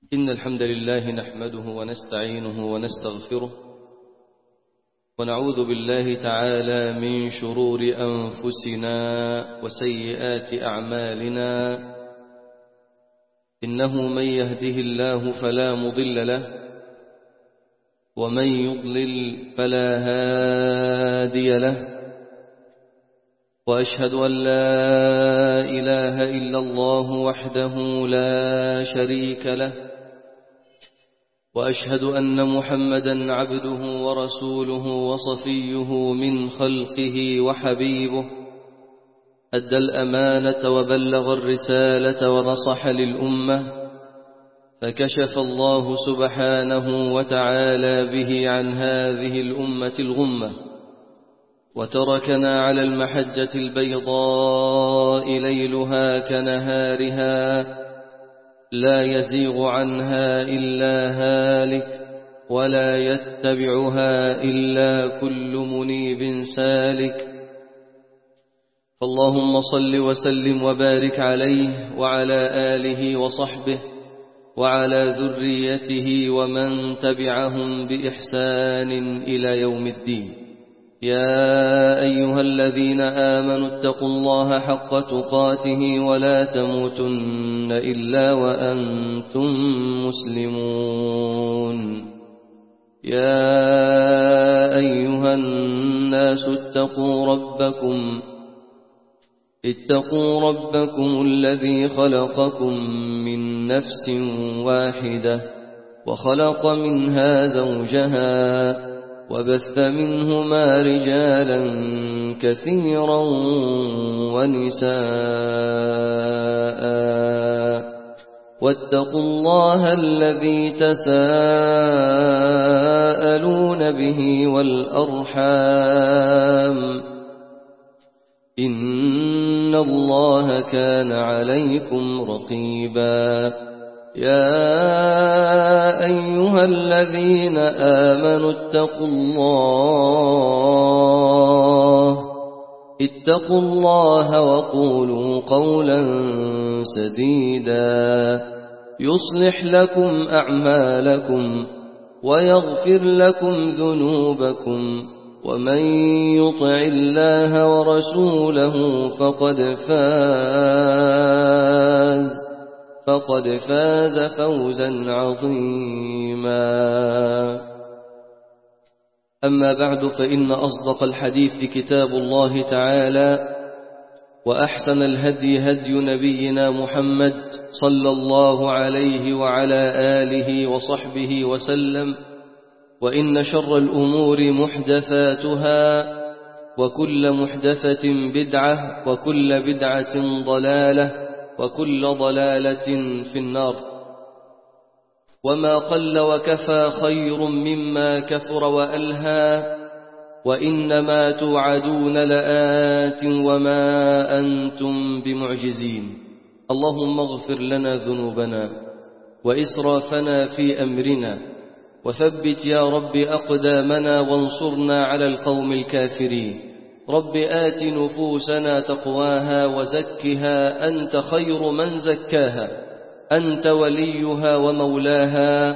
إن الحمد لله نحمده ونستعينه ونستغفره ونعوذ بالله تعالى من شرور أنفسنا وسيئات أعمالنا إنه من يهده الله فلا مضل له ومن يضلل فلا هادي له وأشهد أن لا إله إلا الله وحده لا شريك له وأشهد أن محمدا عبده ورسوله وصفيه من خلقه وحبيبه أدى الأمانة وبلغ الرسالة ونصح للأمة فكشف الله سبحانه وتعالى به عن هذه الأمة الغمة وتركنا على المحجة البيضاء ليلها كنهارها لا يزيغ عنها إلا هالك ولا يتبعها إلا كل منيب سالك فاللهم صل وسلم وبارك عليه وعلى آله وصحبه وعلى ذريته ومن تبعهم بإحسان إلى يوم الدين يا أيها الذين آمنوا اتقوا الله حق تقاته ولا تموتن إلا وأنتم مسلمون يا أيها الناس اتقوا ربكم اتقوا ربكم الذي خلقكم من نفس واحدة وخلق منها زوجها وبث منهما رجالا كثيرا ونساء واتقوا الله الذي تساءلون به والأرحام إن الله كان عليكم رقيبا يا أيها الذين آمنوا اتقوا الله اتقوا الله وقولوا قولا سديدا يصلح لكم أعمالكم ويغفر لكم ذنوبكم ومن يطع الله ورسوله فقد فاز فقد فاز فوزا عظيما أما بعد فإن أصدق الحديث كتاب الله تعالى وأحسن الهدي هدي نبينا محمد صلى الله عليه وعلى آله وصحبه وسلم وإن شر الأمور محدثاتها وكل محدثة بدعة وكل بدعة ضلالة وكل ضلالة في النار وما قل وكفى خير مما كثر وألهى وإنما توعدون لآت وما أنتم بمعجزين اللهم اغفر لنا ذنوبنا وإسرافنا في أمرنا وثبت يا رب أقدامنا وانصرنا على القوم الكافرين رب آت نفوسنا تقواها وزكها أنت خير من زكاها أنت وليها ومولاها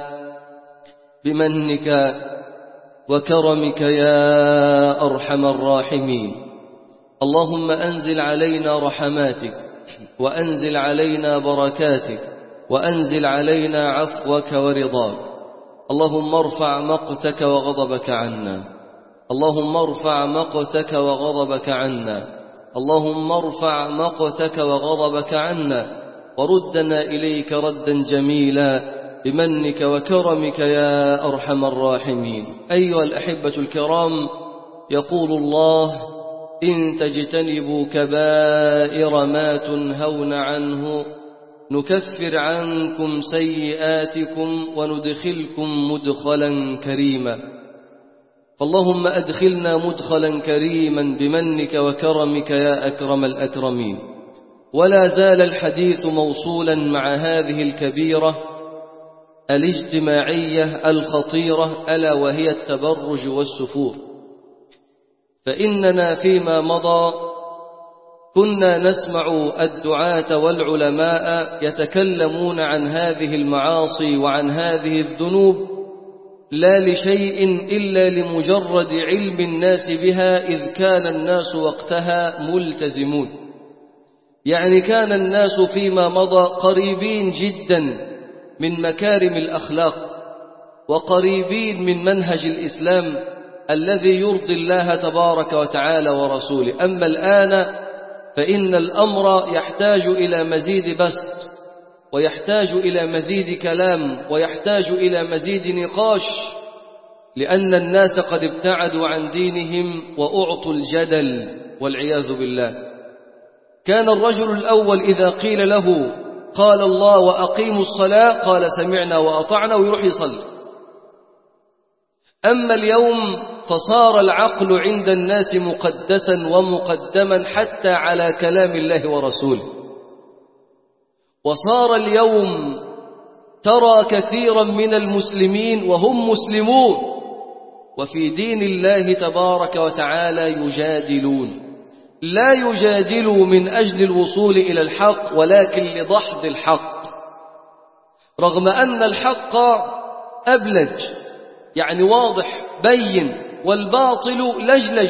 بمنك وكرمك يا أرحم الراحمين اللهم أنزل علينا رحماتك وأنزل علينا بركاتك وأنزل علينا عفوك ورضاك اللهم ارفع مقتك وغضبك عنا اللهم ارفع مقتك وغضبك عنا اللهم ارفع مقتك وغضبك عنا وردنا إليك ردا جميلا بمنك وكرمك يا أرحم الراحمين أيها الأحبة الكرام يقول الله إن تجتنبوا كبائر ما تنهون عنه نكفر عنكم سيئاتكم وندخلكم مدخلا كريما فاللهم أدخلنا مدخلا كريما بمنك وكرمك يا أكرم الأكرمين ولا زال الحديث موصولا مع هذه الكبيرة الاجتماعية الخطيرة ألا وهي التبرج والسفور فإننا فيما مضى كنا نسمع الدعاة والعلماء يتكلمون عن هذه المعاصي وعن هذه الذنوب لا لشيء إلا لمجرد علم الناس بها إذ كان الناس وقتها ملتزمون يعني كان الناس فيما مضى قريبين جدا من مكارم الأخلاق وقريبين من منهج الإسلام الذي يرضي الله تبارك وتعالى ورسوله أما الآن فإن الأمر يحتاج إلى مزيد بسط ويحتاج إلى مزيد كلام ويحتاج إلى مزيد نقاش لأن الناس قد ابتعدوا عن دينهم وأعطوا الجدل والعياذ بالله كان الرجل الأول إذا قيل له قال الله وأقيموا الصلاة قال سمعنا وأطعنا ويروح يصلي أما اليوم فصار العقل عند الناس مقدسا ومقدما حتى على كلام الله ورسوله وصار اليوم ترى كثيرا من المسلمين وهم مسلمون وفي دين الله تبارك وتعالى يجادلون لا يجادلوا من أجل الوصول إلى الحق ولكن لضحض الحق رغم أن الحق أبلج يعني واضح بين والباطل لجلج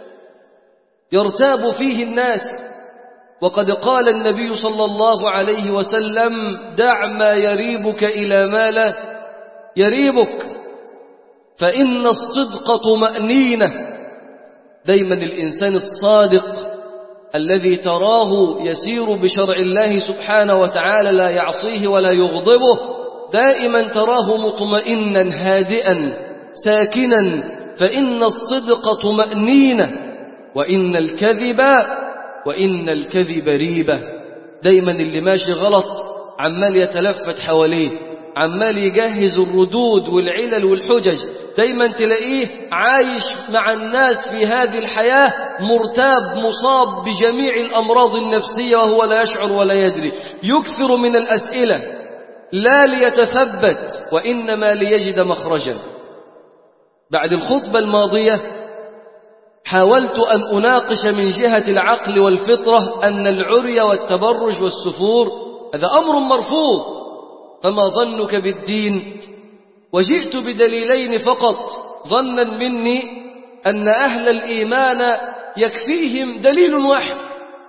يرتاب فيه الناس وقد قال النبي صلى الله عليه وسلم دع ما يريبك إلى ما لا يريبك فإن الصدق طمأنينة دايما الإنسان الصادق الذي تراه يسير بشرع الله سبحانه وتعالى لا يعصيه ولا يغضبه دائما تراه مطمئنا هادئا ساكنا فإن الصدق طمأنينة وإن الكذب وإن الكذب ريبة دايما اللي ماشي غلط عمال يتلفت حواليه عمال يجهز الردود والعلل والحجج دايما تلاقيه عايش مع الناس في هذه الحياة مرتاب مصاب بجميع الأمراض النفسية وهو لا يشعر ولا يدري يكثر من الأسئلة لا ليتثبت وإنما ليجد مخرجا بعد الخطبة الماضية حاولت أن أناقش من جهة العقل والفطرة أن العري والتبرج والسفور هذا أمر مرفوض فما ظنك بالدين وجئت بدليلين فقط ظنا مني أن أهل الإيمان يكفيهم دليل واحد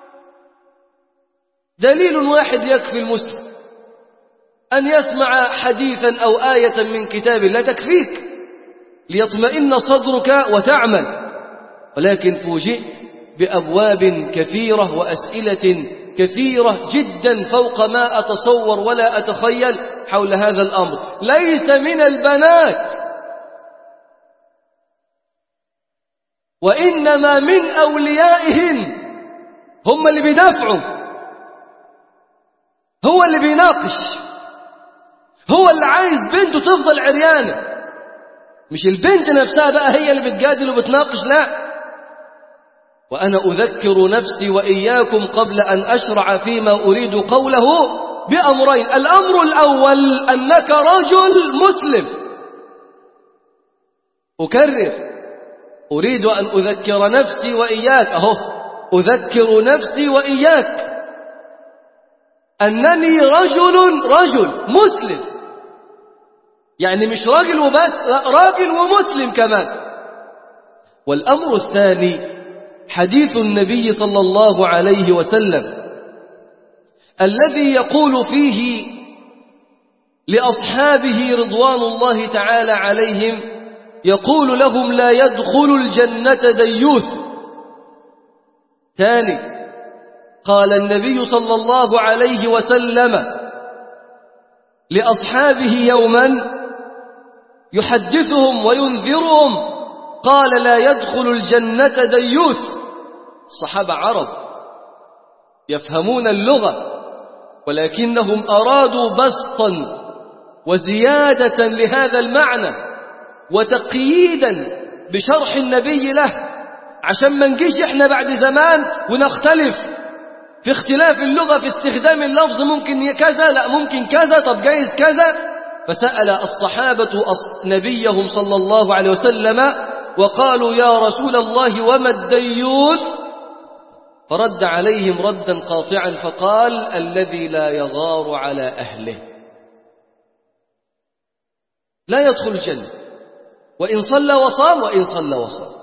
دليل واحد يكفي المسلم أن يسمع حديثا أو آية من كتاب لا تكفيك ليطمئن صدرك وتعمل ولكن فوجئت بأبواب كثيرة وأسئلة كثيرة جدا فوق ما أتصور ولا أتخيل حول هذا الأمر ليس من البنات وإنما من أوليائهن هم اللي بيدافعوا هو اللي بيناقش هو اللي عايز بنته تفضل عريانة مش البنت نفسها بقى هي اللي بتجادل وبتناقش لا وأنا أذكر نفسي وإياكم قبل أن أشرع فيما أريد قوله بأمرين الأمر الأول أنك رجل مسلم أكرر أريد أن أذكر نفسي وإياك أهو أذكر نفسي وإياك أنني رجل رجل مسلم يعني مش راجل وبس لا راجل ومسلم كمان والأمر الثاني حديث النبي صلى الله عليه وسلم الذي يقول فيه لأصحابه رضوان الله تعالى عليهم يقول لهم لا يدخل الجنة ديوث ثاني قال النبي صلى الله عليه وسلم لأصحابه يوما يحدثهم وينذرهم قال لا يدخل الجنة ديوث الصحابة عرب يفهمون اللغة ولكنهم أرادوا بسطا وزيادة لهذا المعنى وتقييدا بشرح النبي له عشان ما نجيش احنا بعد زمان ونختلف في اختلاف اللغة في استخدام اللفظ ممكن كذا لا ممكن كذا طب جايز كذا فسأل الصحابة نبيهم صلى الله عليه وسلم وقالوا يا رسول الله وما الديوث فرد عليهم ردا قاطعا فقال الذي لا يغار على أهله لا يدخل الجنة وإن صلى وصام وإن صلى وصام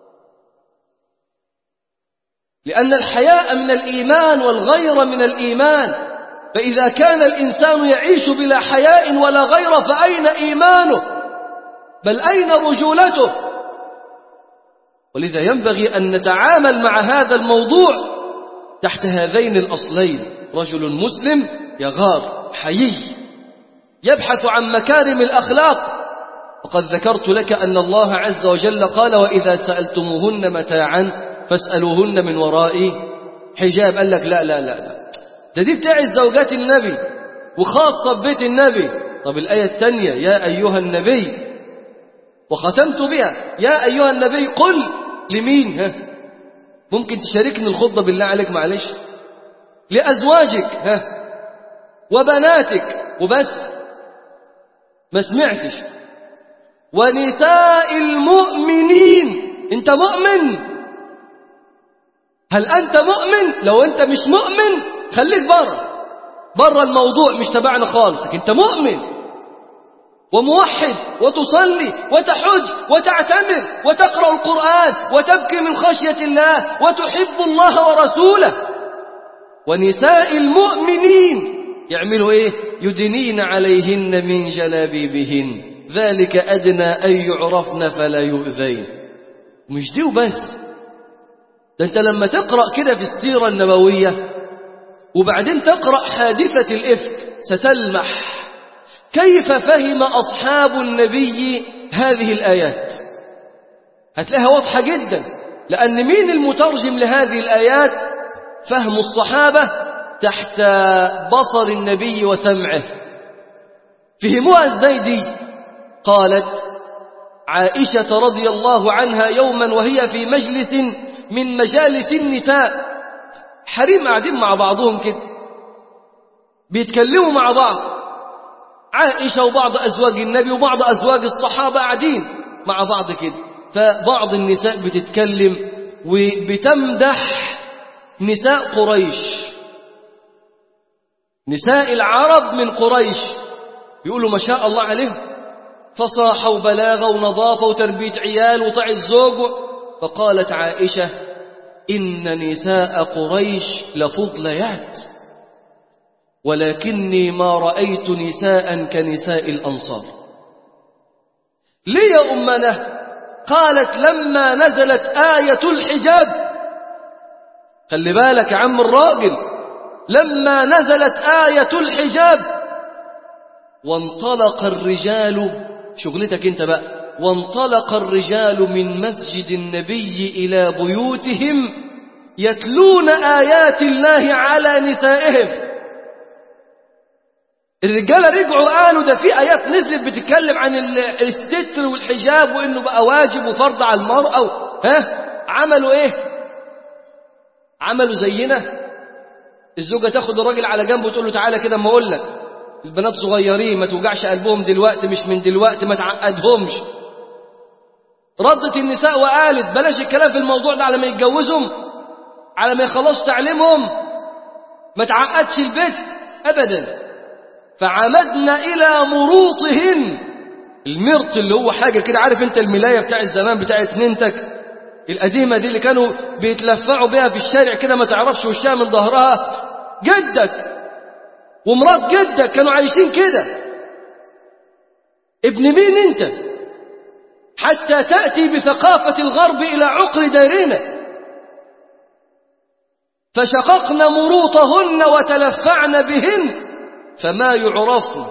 لأن الحياء من الإيمان والغير من الإيمان فإذا كان الإنسان يعيش بلا حياء ولا غير فأين إيمانه بل أين رجولته ولذا ينبغي أن نتعامل مع هذا الموضوع تحت هذين الأصلين رجل مسلم يغار حيي يبحث عن مكارم الأخلاق وقد ذكرت لك أن الله عز وجل قال وإذا سألتموهن متاعا فاسألوهن من وراء حجاب قال لك لا لا لا, لا. ده دي بتاعت زوجات النبي وخاصة ببيت النبي طب الآية الثانية يا أيها النبي وختمت بها يا أيها النبي قل لمين ها ممكن تشاركني الخطبة بالله عليك معلش لأزواجك ها وبناتك وبس ما سمعتش ونساء المؤمنين انت مؤمن هل انت مؤمن لو انت مش مؤمن خليك بره بره الموضوع مش تبعنا خالص انت مؤمن وموحد وتصلي وتحج وتعتمر وتقرأ القرآن وتبكي من خشية الله وتحب الله ورسوله ونساء المؤمنين يعملوا ايه يدنين عليهن من جلابيبهن ذلك أدنى أن يعرفن فلا يؤذين مش دي وبس ده انت لما تقرأ كده في السيرة النبوية وبعدين تقرأ حادثة الإفك ستلمح كيف فهم أصحاب النبي هذه الآيات هتلاقيها واضحة جدا لأن مين المترجم لهذه الآيات فهم الصحابة تحت بصر النبي وسمعه فهموها ازاي دي قالت عائشة رضي الله عنها يوما وهي في مجلس من مجالس النساء حريم قاعدين مع بعضهم كده بيتكلموا مع بعض عائشة وبعض أزواج النبي وبعض أزواج الصحابة قاعدين مع بعض كده فبعض النساء بتتكلم وبتمدح نساء قريش نساء العرب من قريش يقولوا ما شاء الله عليهم فصاحة وبلاغة ونظافة وتربية عيال وطع الزوج فقالت عائشة إن نساء قريش لفضليات ولكني ما رأيت نساء كنساء الأنصار ليه يا أمنا قالت لما نزلت آية الحجاب خلي بالك يا عم الراجل لما نزلت آية الحجاب وانطلق الرجال شغلتك انت بقى وانطلق الرجال من مسجد النبي إلى بيوتهم يتلون آيات الله على نسائهم الرجالة رجعوا قالوا ده في آيات نزلت بتتكلم عن الستر والحجاب وإنه بقى واجب وفرض على المرأة ها عملوا إيه عملوا زينا الزوجة تاخد الراجل على جنبه وتقول له تعالى كده اما اقول لك البنات صغيرين ما توجعش قلبهم دلوقتي مش من دلوقتي ما تعقدهمش ردت النساء وقالت بلاش الكلام في الموضوع ده على ما يتجوزهم على ما يخلصوا تعليمهم ما تعقدش البيت ابدا فعمدنا الى مروطهن المرط اللي هو حاجه كده عارف انت الملايه بتاع الزمان بتاعت ننتك القديمه دي اللي كانوا بيتلفعوا بيها في الشارع كده ما تعرفش وشها من ظهرها جدك ومرات جدك كانوا عايشين كده ابن مين انت حتى تأتي بثقافة الغرب إلى عقر دارنا فشققن مروطهن وتلفعن بهن فما يعرفن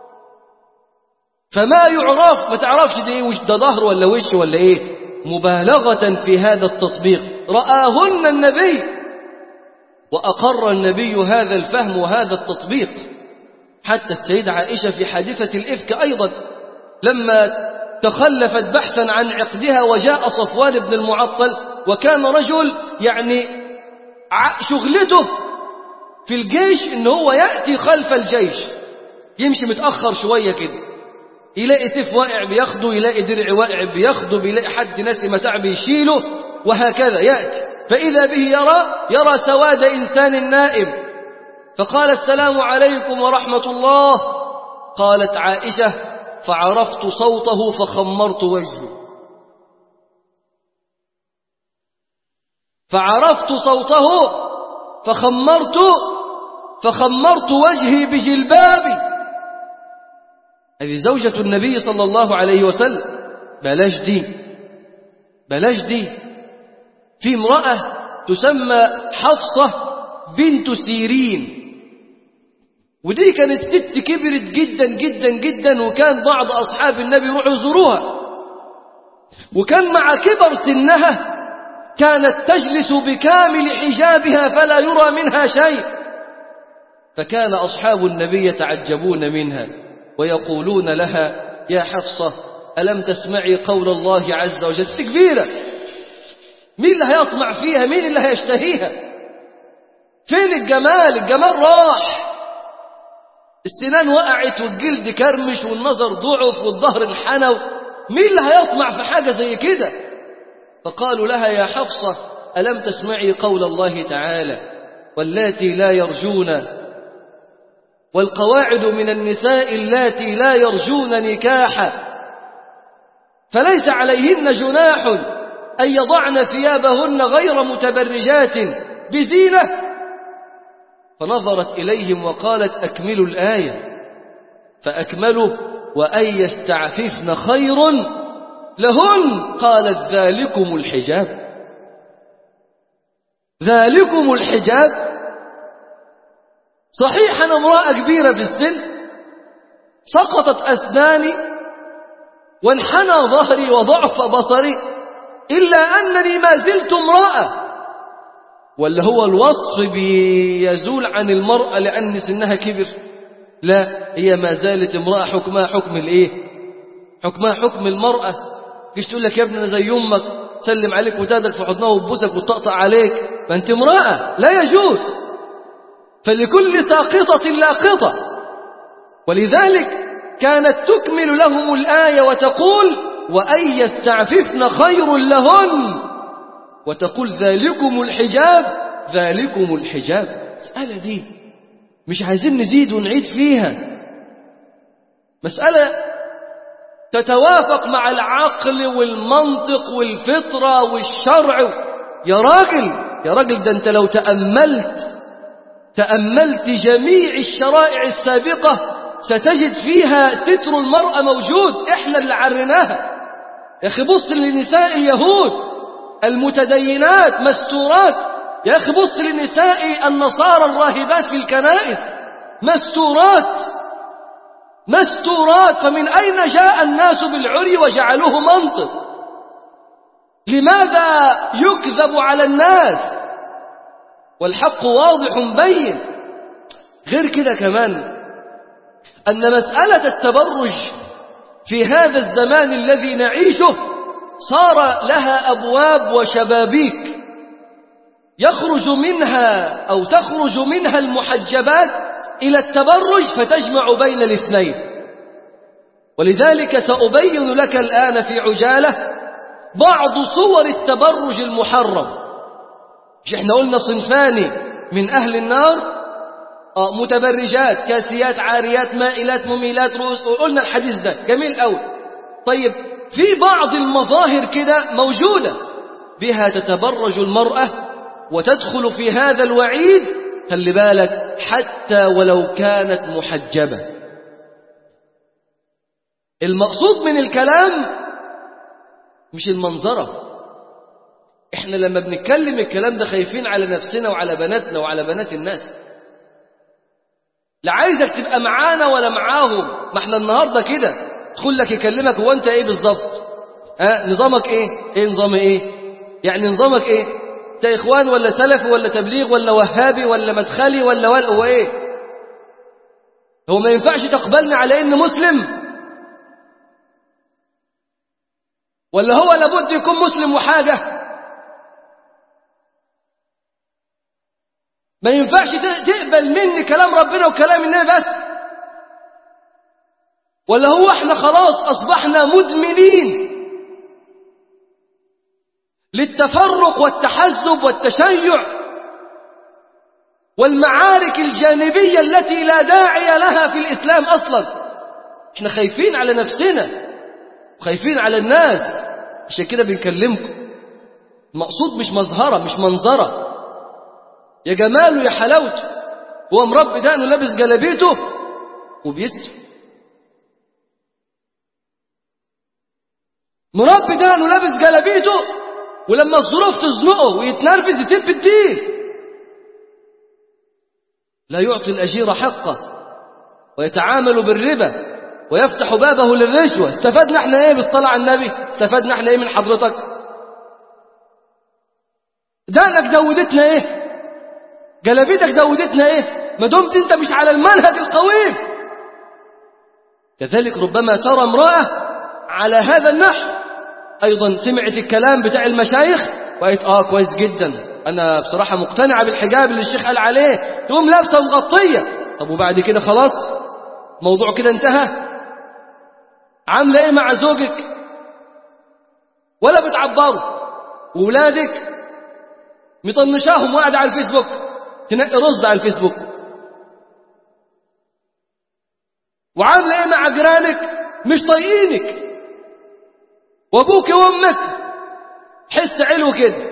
فما يعرف ما تعرفش ده ايه وش ده ظهر ولا وش ولا ايه مبالغة في هذا التطبيق رآهن النبي وأقر النبي هذا الفهم وهذا التطبيق حتى السيدة عائشة في حادثة الإفك أيضا لما تخلفت بحثا عن عقدها وجاء صفوان بن المعطل وكان رجل يعني شغلته في الجيش ان هو يأتي خلف الجيش يمشي متأخر شوية كده يلاقي سيف واقع بياخده يلاقي درع واقع بياخده بيلاقي حد ناسي متاع بيشيله وهكذا يأتي فإذا به يرى يرى سواد إنسان نائم فقال السلام عليكم ورحمة الله قالت عائشة فعرفت صوته فخمرت وجهي فعرفت صوته فخمرت فخمرت وجهي بجلبابي هذه زوجة النبي صلى الله عليه وسلم بلاش دي بلاش دي في امرأة تسمى حفصة بنت سيرين ودي كانت ست كبرت جدا جدا جدا وكان بعض أصحاب النبي يروحوا يزوروها وكان مع كبر سنها كانت تجلس بكامل حجابها فلا يرى منها شيء فكان أصحاب النبي يتعجبون منها ويقولون لها يا حفصة ألم تسمعي قول الله عز وجل ست كبيرة مين اللي هيطمع فيها مين اللي هيشتهيها فين الجمال الجمال راح السنان وقعت والجلد كرمش والنظر ضعف والظهر انحنى مين اللي هيطمع في حاجة زي كده فقالوا لها يا حفصة ألم تسمعي قول الله تعالى واللاتي لا يرجون والقواعد من النساء اللاتي لا يرجون نكاحا فليس عليهن جناح أن يضعن ثيابهن غير متبرجات بزينة فنظرت إليهم وقالت أكملوا الآية فأكملوا وأن يستعففن خير لهن قالت ذلكم الحجاب ذلكم الحجاب صحيح أنا امرأة كبيرة في السن سقطت أسناني وانحنى ظهري وضعف بصري إلا أنني ما زلت امرأة ولا هو الوصف بيزول عن المرأة لأن سنها كبر لا هي ما زالت امرأة حكمها حكم الايه حكمها حكم المرأة كيش تقول لك يا ابني انا زي امك تسلم عليك وتادك في حضنها وتبوسك وتقطع عليك فانت امرأة لا يجوز فلكل ساقطة لاقطة ولذلك كانت تكمل لهم الآية وتقول وأن يستعففن خير لهن وتقول ذلكم الحجاب ذلكم الحجاب مسألة دي مش عايزين نزيد ونعيد فيها مسألة تتوافق مع العقل والمنطق والفطرة والشرع يا راجل يا راجل ده انت لو تأملت تأملت جميع الشرائع السابقة ستجد فيها ستر المرأة موجود احنا اللي عرناها يا اخي بص لنساء اليهود المتدينات مستورات يا اخي بص لنساء النصارى الراهبات في الكنائس مستورات مستورات فمن أين جاء الناس بالعري وجعلوه منطق لماذا يكذب على الناس والحق واضح بين غير كده كمان أن مسألة التبرج في هذا الزمان الذي نعيشه صار لها أبواب وشبابيك يخرج منها أو تخرج منها المحجبات إلى التبرج فتجمع بين الاثنين ولذلك سأبين لك الآن في عجالة بعض صور التبرج المحرم مش احنا قلنا صنفان من أهل النار آه متبرجات كاسيات عاريات مائلات مميلات رؤوس قلنا الحديث ده جميل قوي طيب في بعض المظاهر كده موجودة بها تتبرج المرأة وتدخل في هذا الوعيد خلي بالك حتى ولو كانت محجبة المقصود من الكلام مش المنظرة احنا لما بنتكلم الكلام ده خايفين على نفسنا وعلى بناتنا وعلى بنات الناس لا عايزك تبقى معانا ولا معاهم ما احنا النهاردة كده تدخل لك يكلمك هو انت ايه بالظبط ها نظامك ايه ايه نظام ايه يعني نظامك ايه انت اخوان ولا سلفي ولا تبليغ ولا وهابي ولا مدخلي ولا ولا هو ايه هو ما ينفعش تقبلني على ان مسلم ولا هو لابد يكون مسلم وحاجه ما ينفعش تقبل مني كلام ربنا وكلام النبي بس ولا هو احنا خلاص اصبحنا مدمنين للتفرق والتحزب والتشيع والمعارك الجانبية التي لا داعي لها في الإسلام أصلا احنا خايفين على نفسنا وخايفين على الناس عشان كده بنكلمكم المقصود مش مظهرة مش منظرة يا جماله يا حلاوته هو مربي دقنه لابس جلابيته وبيسرق مربي دقنه لابس جلابيته ولما الظروف تزنقه ويتنرفز يسيب الدين لا يعطي الأجير حقه ويتعامل بالربا ويفتح بابه للرشوة استفدنا احنا ايه بالصلاة على النبي استفدنا احنا ايه من حضرتك دقنك زودتنا ايه جلابيتك زودتنا ايه ما دمت انت مش على المنهج القويم كذلك ربما ترى امرأة على هذا النحو ايضا سمعت الكلام بتاع المشايخ وقالت اه كويس جدا انا بصراحة مقتنعة بالحجاب اللي الشيخ قال عليه تقوم لابسة ومغطية طب وبعد كده خلاص موضوع كده انتهى عاملة ايه مع زوجك ولا بتعبره وولادك مطنشاهم وقاعدة على الفيسبوك تنقي رز على الفيسبوك وعاملة ايه مع جيرانك مش طايقينك وابوك وامك حس علو كده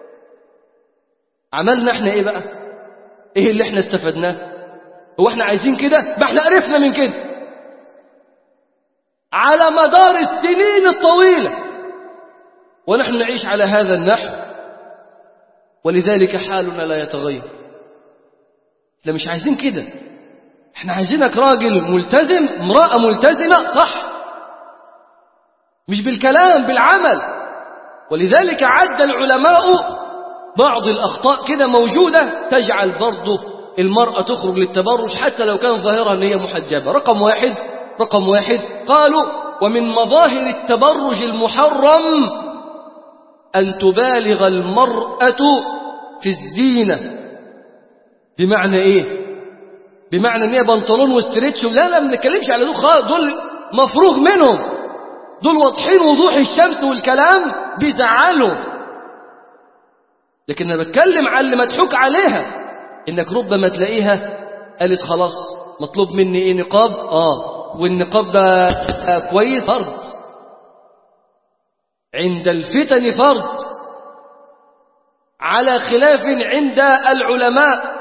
عملنا احنا ايه بقى ايه اللي احنا استفدناه هو احنا عايزين كده ما احنا قرفنا من كده على مدار السنين الطويلة ونحن نعيش على هذا النحو ولذلك حالنا لا يتغير احنا مش عايزين كده احنا عايزينك راجل ملتزم امرأة ملتزمة صح مش بالكلام بالعمل ولذلك عد العلماء بعض الأخطاء كده موجودة تجعل برضه المرأة تخرج للتبرج حتى لو كان ظاهرها أن هي محجبة رقم واحد رقم واحد قالوا ومن مظاهر التبرج المحرم أن تبالغ المرأة في الزينة بمعنى إيه بمعنى أن هي بنطلون واستريتش لا لا ما بنتكلمش على دول خالص دول مفروغ منهم دول واضحين وضوح الشمس والكلام بيزعلهم لكن أنا بتكلم على اللي مضحوك عليها إنك ربما تلاقيها قالت خلاص مطلوب مني إيه نقاب آه والنقاب ده كويس فرض عند الفتن فرض على خلاف عند العلماء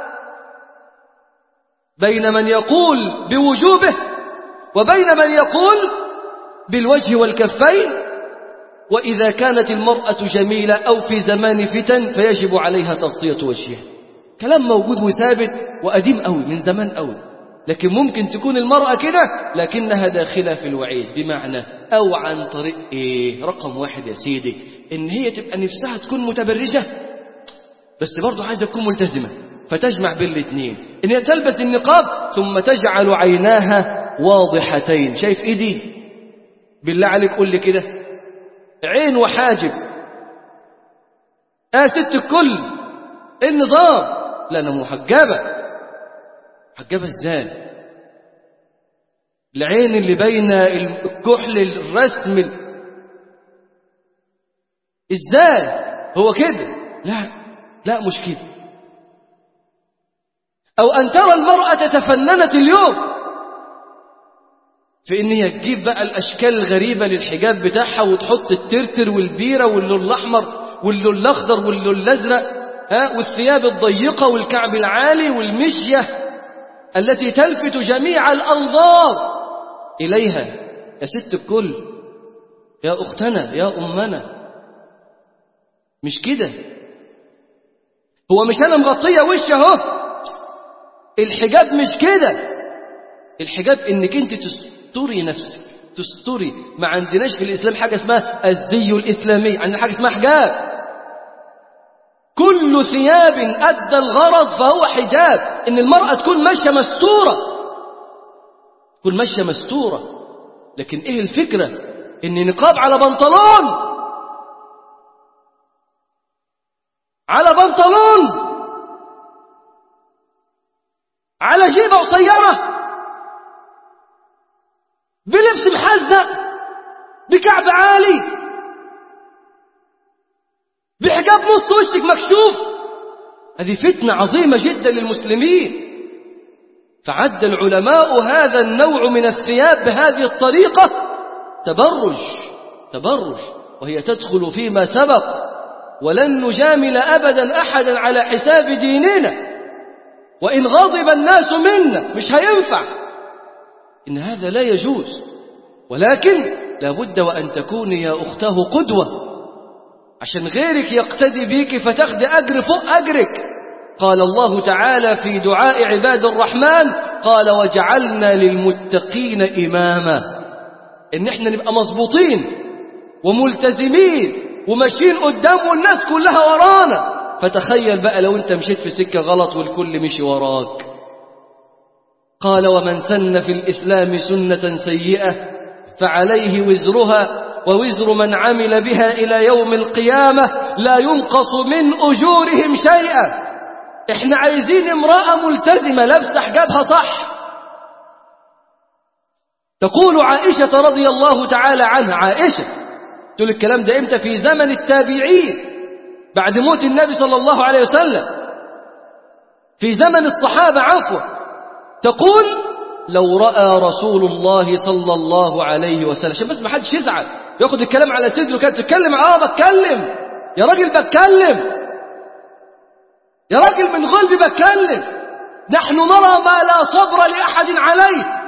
بين من يقول بوجوبه وبين من يقول بالوجه والكفين وإذا كانت المرأة جميلة أو في زمان فتن فيجب عليها تغطية وجهها كلام موجود وثابت وقديم قوي من زمان قوي لكن ممكن تكون المرأة كده لكنها داخلة في الوعيد بمعنى أو عن طريق إيه رقم واحد يا سيدي إن هي تبقى نفسها تكون متبرجة بس برضه عايزة تكون ملتزمة فتجمع بين الاثنين إن هي تلبس النقاب ثم تجعل عيناها واضحتين شايف إيدي بالله عليك قول لي كده عين وحاجب آه ست الكل إيه النظام لا أنا محجبة محجبة ازاي العين اللي بين الكحل الرسم ازاي هو كده لا لا مش كده او ان ترى المرأة تفننت اليوم في ان هي تجيب بقى الاشكال الغريبة للحجاب بتاعها وتحط الترتر والبيرة واللون الاحمر واللون الاخضر واللون الازرق ها والثياب الضيقة والكعب العالي والمشية التي تلفت جميع الأنظار إليها يا ست الكل يا أختنا يا أمنا مش كده هو مش أنا مغطية وشي أهو الحجاب مش كده الحجاب إنك أنت تستري نفسك تستري ما عندناش في الإسلام حاجة اسمها الزي الإسلامي عندنا حاجة اسمها حجاب كل ثياب أدى الغرض فهو حجاب إن المرأة تكون ماشية مستورة تكون ماشية مستورة لكن إيه الفكرة إن نقاب على بنطلون على بنطلون على جيبة قصيرة بلبس محزق بكعب عالي بحجاب نص وشك مكشوف هذه فتنة عظيمة جدا للمسلمين فعد العلماء هذا النوع من الثياب بهذه الطريقة تبرج تبرج وهي تدخل فيما سبق ولن نجامل أبدا أحدا على حساب ديننا وإن غضب الناس منا مش هينفع إن هذا لا يجوز ولكن لابد وأن تكوني يا أخته قدوة عشان غيرك يقتدي بيك فتاخد أجر فوق أجرك قال الله تعالى في دعاء عباد الرحمن قال وجعلنا للمتقين إماما إن احنا نبقى مظبوطين وملتزمين وماشيين قدام والناس كلها ورانا فتخيل بقى لو انت مشيت في سكة غلط والكل مشي وراك قال ومن سن في الإسلام سنة سيئة فعليه وزرها ووزر من عمل بها إلى يوم القيامة لا ينقص من أجورهم شيئا احنا عايزين امرأة ملتزمة لابسة حجابها صح تقول عائشة رضي الله تعالى عنها عائشة تقول الكلام ده امتى في زمن التابعين بعد موت النبي صلى الله عليه وسلم في زمن الصحابة عفوا تقول لو رأى رسول الله صلى الله عليه وسلم عشان بس ما حدش يزعل ياخد الكلام على صدره كانت تتكلم اه بتكلم يا راجل بتكلم يا راجل من غلبي بتكلم نحن نرى ما لا صبر لأحد عليه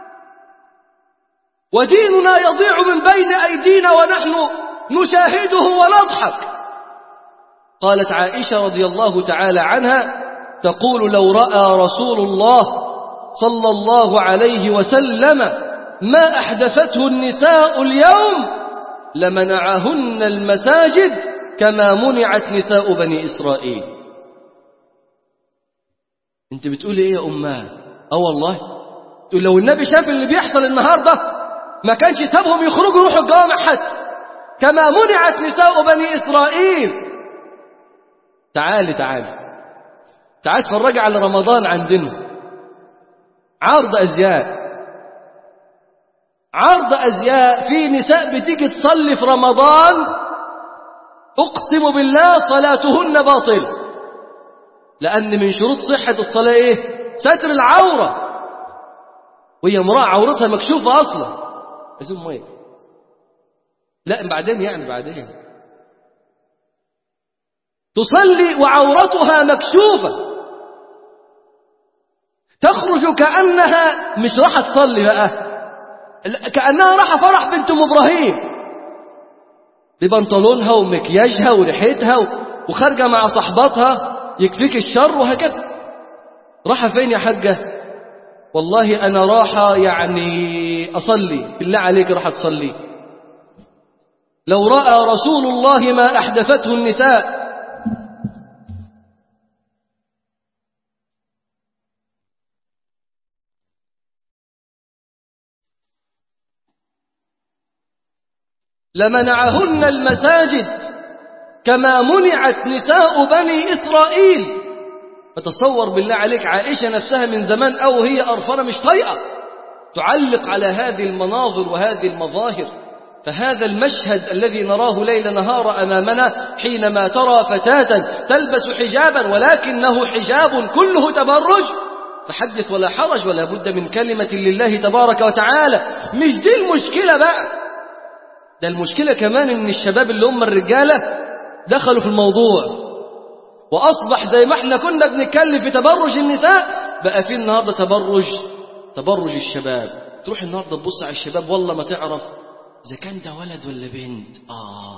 وديننا يضيع من بين أيدينا ونحن نشاهده ونضحك قالت عائشة رضي الله تعالى عنها تقول لو رأى رسول الله صلى الله عليه وسلم ما أحدثته النساء اليوم لمنعهن المساجد كما منعت نساء بني إسرائيل انت بتقولي ايه يا أماه اه والله تقول لو النبي شاف اللي بيحصل النهاردة ما كانش سابهم يخرجوا يروحوا الجوامع حتى كما منعت نساء بني إسرائيل تعالي تعالي تعالي اتفرجي على رمضان عندنا عرض أزياء عرض أزياء في نساء بتيجي تصلي في رمضان أقسم بالله صلاتهن باطل لأن من شروط صحة الصلاة إيه ستر العورة وهي امرأة عورتها مكشوفة أصلا بس أم إيه لا بعدين يعني بعدين تصلي وعورتها مكشوفة تخرج كأنها مش راح تصلي بقى كأنها راح فرح بنت أم إبراهيم ببنطلونها ومكياجها وريحتها وخارجة مع صحباتها يكفيك الشر وهكذا راح فين يا حاجة والله أنا راح يعني أصلي بالله عليك راح تصلي لو رأى رسول الله ما أحدثته النساء لمنعهن المساجد كما منعت نساء بني إسرائيل فتصور بالله عليك عائشة نفسها من زمان أو هي أرفنة مش طيئة تعلق على هذه المناظر وهذه المظاهر فهذا المشهد الذي نراه ليل نهار أمامنا حينما ترى فتاة تلبس حجابا ولكنه حجاب كله تبرج فحدث ولا حرج ولا بد من كلمة لله تبارك وتعالى مش دي المشكلة بقى ده المشكلة كمان ان الشباب اللي هم الرجالة دخلوا في الموضوع وأصبح زي ما احنا كنا بنتكلم في تبرج النساء بقى في النهاردة تبرج تبرج الشباب تروح النهاردة تبص على الشباب والله ما تعرف إذا كان ده ولد ولا بنت آه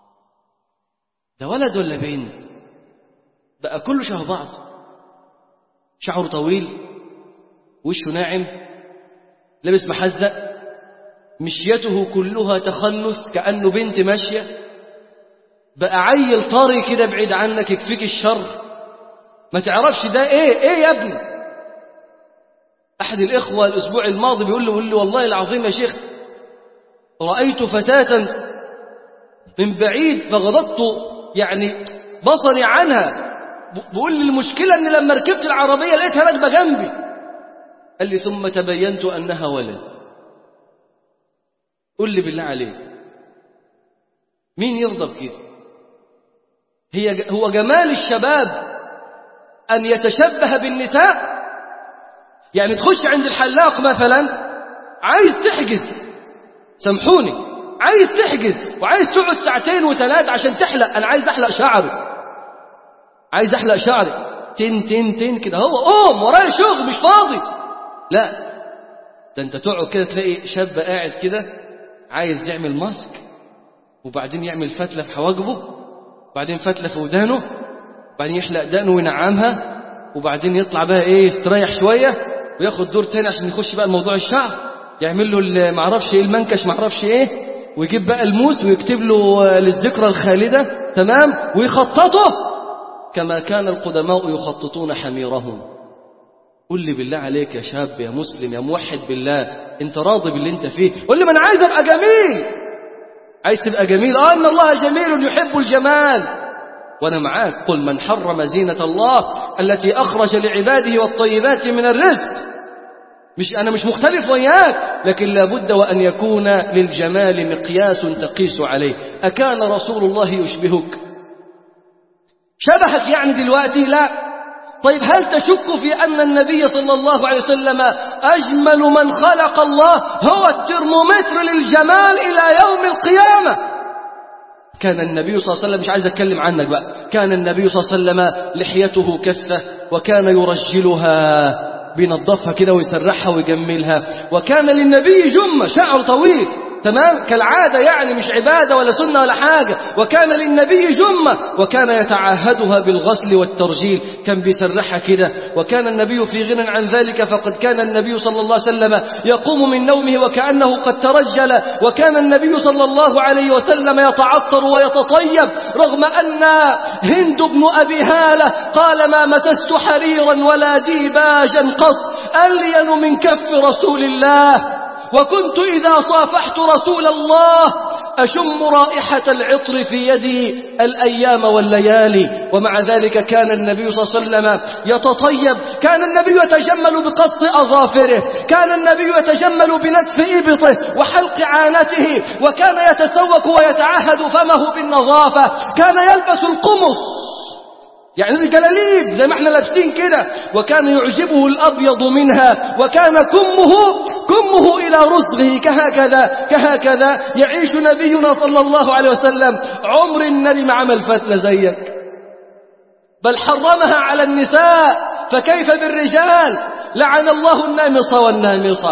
ده ولد ولا بنت بقى كله شبه بعض شعره طويل وشه ناعم لابس محزق مشيته كلها تخنث كأنه بنت ماشية بقى عيل طري كده بعيد عنك يكفيك الشر ما تعرفش ده ايه ايه يا ابني احد الاخوة الاسبوع الماضي بيقول له, بيقول له والله العظيم يا شيخ رأيت فتاة من بعيد فغضضت يعني بصري عنها بقول لي المشكلة ان لما ركبت العربية لقيتها راكبة جنبي قال لي ثم تبينت انها ولد قل لي بالله عليك مين يرضى بكده هي هو جمال الشباب أن يتشبه بالنساء يعني تخش عند الحلاق مثلا عايز تحجز سامحوني عايز تحجز وعايز تقعد ساعتين وثلاث عشان تحلق أنا عايز أحلق شعري عايز أحلق شعري تن تن تن كده هو قوم ورايا شغل مش فاضي لا ده انت تقعد كده تلاقي شاب قاعد كده عايز يعمل ماسك وبعدين يعمل فتلة في حواجبه وبعدين فتلة في ودانه وبعدين يحلق دقنه وينعمها وبعدين يطلع بقى ايه يستريح شوية وياخد دور تاني عشان يخش بقى الموضوع الشعر يعمل له معرفش ايه المنكش معرفش ايه ويجيب بقى الموس ويكتب له للذكرى الخالدة تمام ويخططه كما كان القدماء يخططون حميرهم قل لي بالله عليك يا شاب يا مسلم يا موحد بالله انت راضي باللي انت فيه قل لي ما انا عايز ابقى جميل عايز تبقى جميل اه ان الله جميل يحب الجمال وانا معاك قل من حرم زينة الله التي اخرج لعباده والطيبات من الرزق مش انا مش مختلف وياك لكن لابد وان يكون للجمال مقياس تقيس عليه اكان رسول الله يشبهك شبهك يعني دلوقتي لا طيب هل تشك في أن النبي صلى الله عليه وسلم أجمل من خلق الله هو الترمومتر للجمال إلى يوم القيامة كان النبي صلى الله عليه وسلم مش عايز أتكلم عنك بقى كان النبي صلى الله عليه وسلم لحيته كثة وكان يرجلها بينظفها كده ويسرحها ويجملها وكان للنبي جمة شعر طويل تمام كالعادة يعني مش عبادة ولا سنة ولا حاجة وكان للنبي جمة وكان يتعاهدها بالغسل والترجيل كان بيسرحها كده وكان النبي في غنى عن ذلك فقد كان النبي صلى الله عليه وسلم يقوم من نومه وكأنه قد ترجل وكان النبي صلى الله عليه وسلم يتعطر ويتطيب رغم أن هند بن أبي هالة قال ما مسست حريرا ولا ديباجا قط ألين من كف رسول الله وكنت إذا صافحت رسول الله أشم رائحة العطر في يدي الأيام والليالي ومع ذلك كان النبي صلى الله عليه وسلم يتطيب كان النبي يتجمل بقص أظافره كان النبي يتجمل بنتف إبطه وحلق عانته وكان يتسوق ويتعهد فمه بالنظافة كان يلبس القمص يعني الجلاليب زي ما احنا لابسين كده وكان يعجبه الأبيض منها وكان كمه كمه إلى رزغه كهكذا كهكذا يعيش نبينا صلى الله عليه وسلم عمر النبي ما عمل فتلة زيك بل حرمها على النساء فكيف بالرجال لعن الله النامصة والنامصة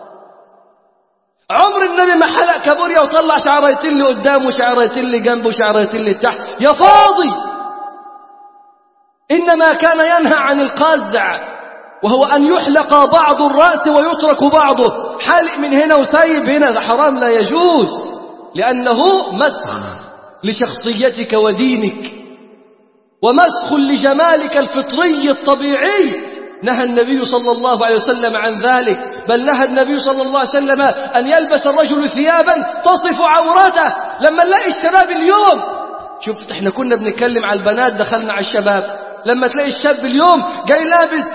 عمر النبي ما حلق كابوريا وطلع شعريتين اللي قدام وشعريتين اللي جنبه وشعريتين اللي تحت يا فاضي إنما كان ينهى عن القازع وهو أن يحلق بعض الرأس ويترك بعضه حالق من هنا وسايب هنا ده حرام لا يجوز لأنه مسخ لشخصيتك ودينك ومسخ لجمالك الفطري الطبيعي نهى النبي صلى الله عليه وسلم عن ذلك بل نهى النبي صلى الله عليه وسلم أن يلبس الرجل ثيابا تصف عورته لما نلاقي الشباب اليوم شوف احنا كنا بنتكلم على البنات دخلنا على الشباب لما تلاقي الشاب اليوم جاي لابس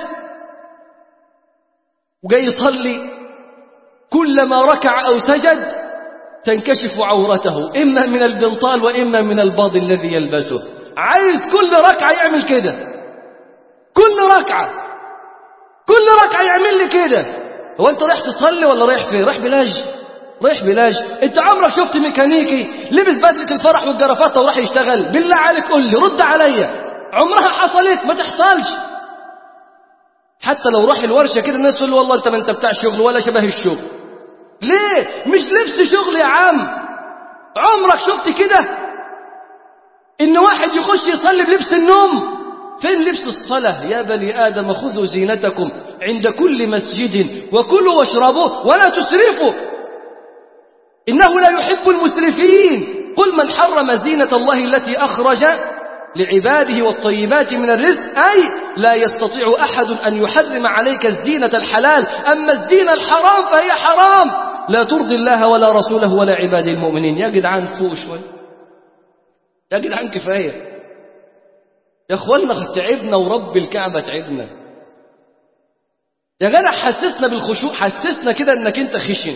وجاي يصلي كلما ركع أو سجد تنكشف عورته إما من البنطال وإما من الباض الذي يلبسه عايز كل ركعة يعمل كده كل ركعة كل ركعة يعمل لي كده هو أنت رايح تصلي ولا رايح فين رايح بلاج رايح بلاج انت عمرك شفت ميكانيكي لبس بدلة الفرح والجرافطة وراح يشتغل بالله عليك قول لي رد عليا عمرها حصلت ما تحصلش حتى لو راح الورشة كده الناس تقول له والله انت ما انت بتاع شغل ولا شبه الشغل ليه مش لبس شغل يا عم عمرك شفت كده ان واحد يخش يصلي بلبس النوم فين لبس الصلاة يا بني آدم خذوا زينتكم عند كل مسجد وكلوا واشربوا ولا تسرفوا إنه لا يحب المسرفين قل من حرم زينة الله التي أخرج لعباده والطيبات من الرزق أي لا يستطيع أحد أن يحرم عليك الزينة الحلال أما الزينة الحرام فهي حرام لا ترضي الله ولا رسوله ولا عباد المؤمنين يا جدعان فوق شوي يا جدعان كفاية يا اخوانا تعبنا ورب الكعبة تعبنا يا جدع حسسنا بالخشوع حسسنا كده انك انت خشن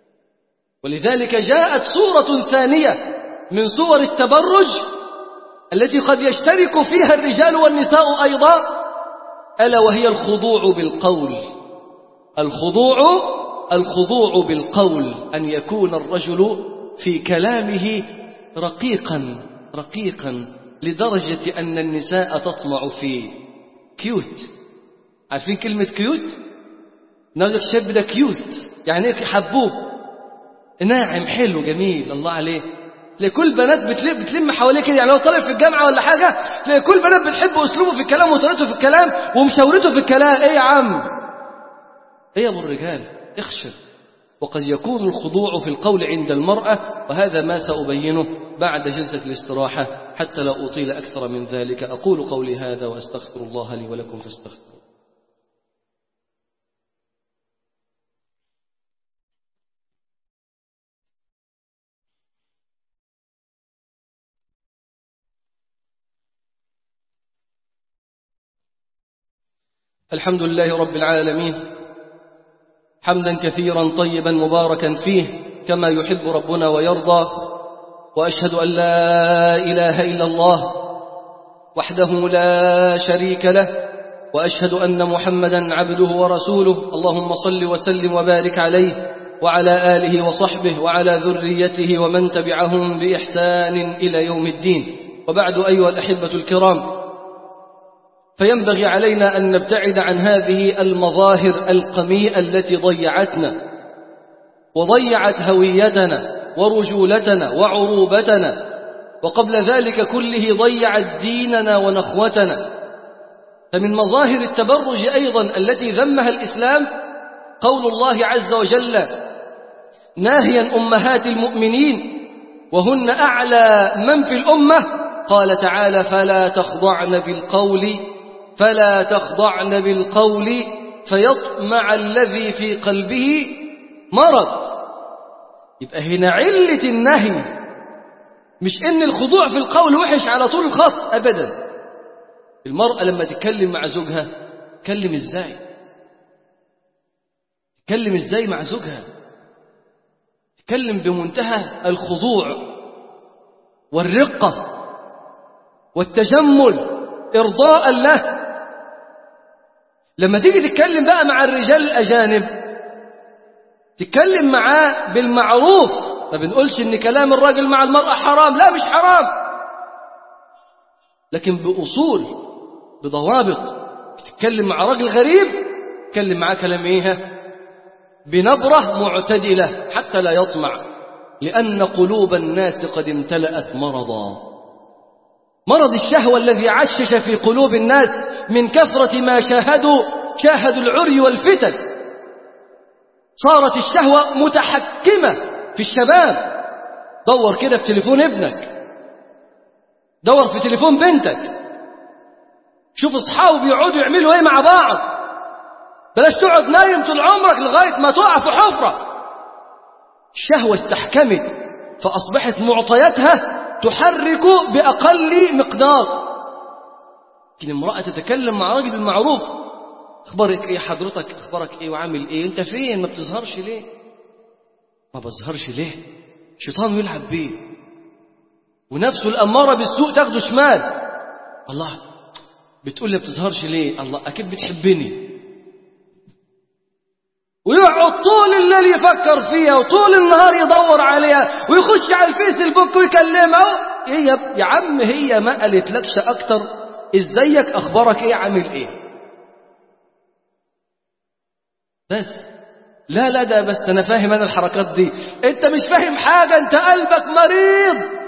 ولذلك جاءت صورة ثانية من صور التبرج التي قد يشترك فيها الرجال والنساء أيضا ألا وهي الخضوع بالقول الخضوع الخضوع بالقول أن يكون الرجل في كلامه رقيقا رقيقا لدرجة أن النساء تطمع فيه كيوت عارفين كلمة كيوت نقول الشاب ده كيوت يعني ايه حبوب ناعم حلو جميل الله عليه تلاقي كل بنات بتلم, بتلم حواليه كده يعني لو طالب في الجامعة ولا حاجة تلاقي كل بنات بتحب أسلوبه في الكلام وطريقته في الكلام ومشاورته في الكلام إيه يا عم إيه يا أبو الرجال اخشى وقد يكون الخضوع في القول عند المرأة وهذا ما سأبينه بعد جلسة الاستراحة حتى لا أطيل أكثر من ذلك أقول قولي هذا وأستغفر الله لي ولكم فاستغفروا الحمد لله رب العالمين حمدا كثيرا طيبا مباركا فيه كما يحب ربنا ويرضى وأشهد أن لا إله إلا الله وحده لا شريك له وأشهد أن محمدا عبده ورسوله اللهم صل وسلم وبارك عليه وعلى آله وصحبه وعلى ذريته ومن تبعهم بإحسان إلى يوم الدين وبعد أيها الأحبة الكرام فينبغي علينا أن نبتعد عن هذه المظاهر القميئة التي ضيعتنا وضيعت هويتنا ورجولتنا وعروبتنا وقبل ذلك كله ضيعت ديننا ونخوتنا فمن مظاهر التبرج أيضا التي ذمها الإسلام قول الله عز وجل ناهيا أمهات المؤمنين وهن أعلى من في الأمة قال تعالى فلا تخضعن بالقول فلا تخضعن بالقول فيطمع الذي في قلبه مرض يبقى هنا علة النهي مش ان الخضوع في القول وحش على طول الخط ابدا المرأة لما تتكلم مع زوجها تكلم ازاي تكلم ازاي مع زوجها تكلم بمنتهى الخضوع والرقة والتجمل إرضاء له لما تيجي تتكلم بقى مع الرجال الأجانب تتكلم معاه بالمعروف ما بنقولش ان كلام الراجل مع المرأة حرام لا مش حرام لكن بأصول بضوابط تتكلم مع راجل غريب تتكلم معاه كلام ايه بنبرة معتدلة حتى لا يطمع لأن قلوب الناس قد امتلأت مرضا مرض الشهوة الذي عشش في قلوب الناس من كثرة ما شاهدوا شاهدوا العري والفتن صارت الشهوة متحكمة في الشباب دور كده في تليفون ابنك دور في تليفون بنتك شوف اصحابه بيقعدوا يعملوا ايه مع بعض بلاش تقعد نايم طول عمرك لغاية ما تقع في حفرة الشهوة استحكمت فأصبحت معطياتها تحرك بأقل مقدار لكن امرأة تتكلم مع راجل بالمعروف اخبارك ايه حضرتك اخبارك ايه وعامل ايه انت فين ما بتظهرش ليه ما بظهرش ليه شيطان يلعب بيه ونفسه الأمارة بالسوء تاخده شمال الله بتقول لي بتظهرش ليه الله أكيد بتحبني ويقعد طول الليل يفكر فيها وطول النهار يدور عليها ويخش على الفيسبوك ويكلمها ايه يا, يا عم هي ما قالت لكش اكتر ازيك اخبارك ايه عامل ايه بس لا لا ده بس انا فاهم انا الحركات دي انت مش فاهم حاجة انت قلبك مريض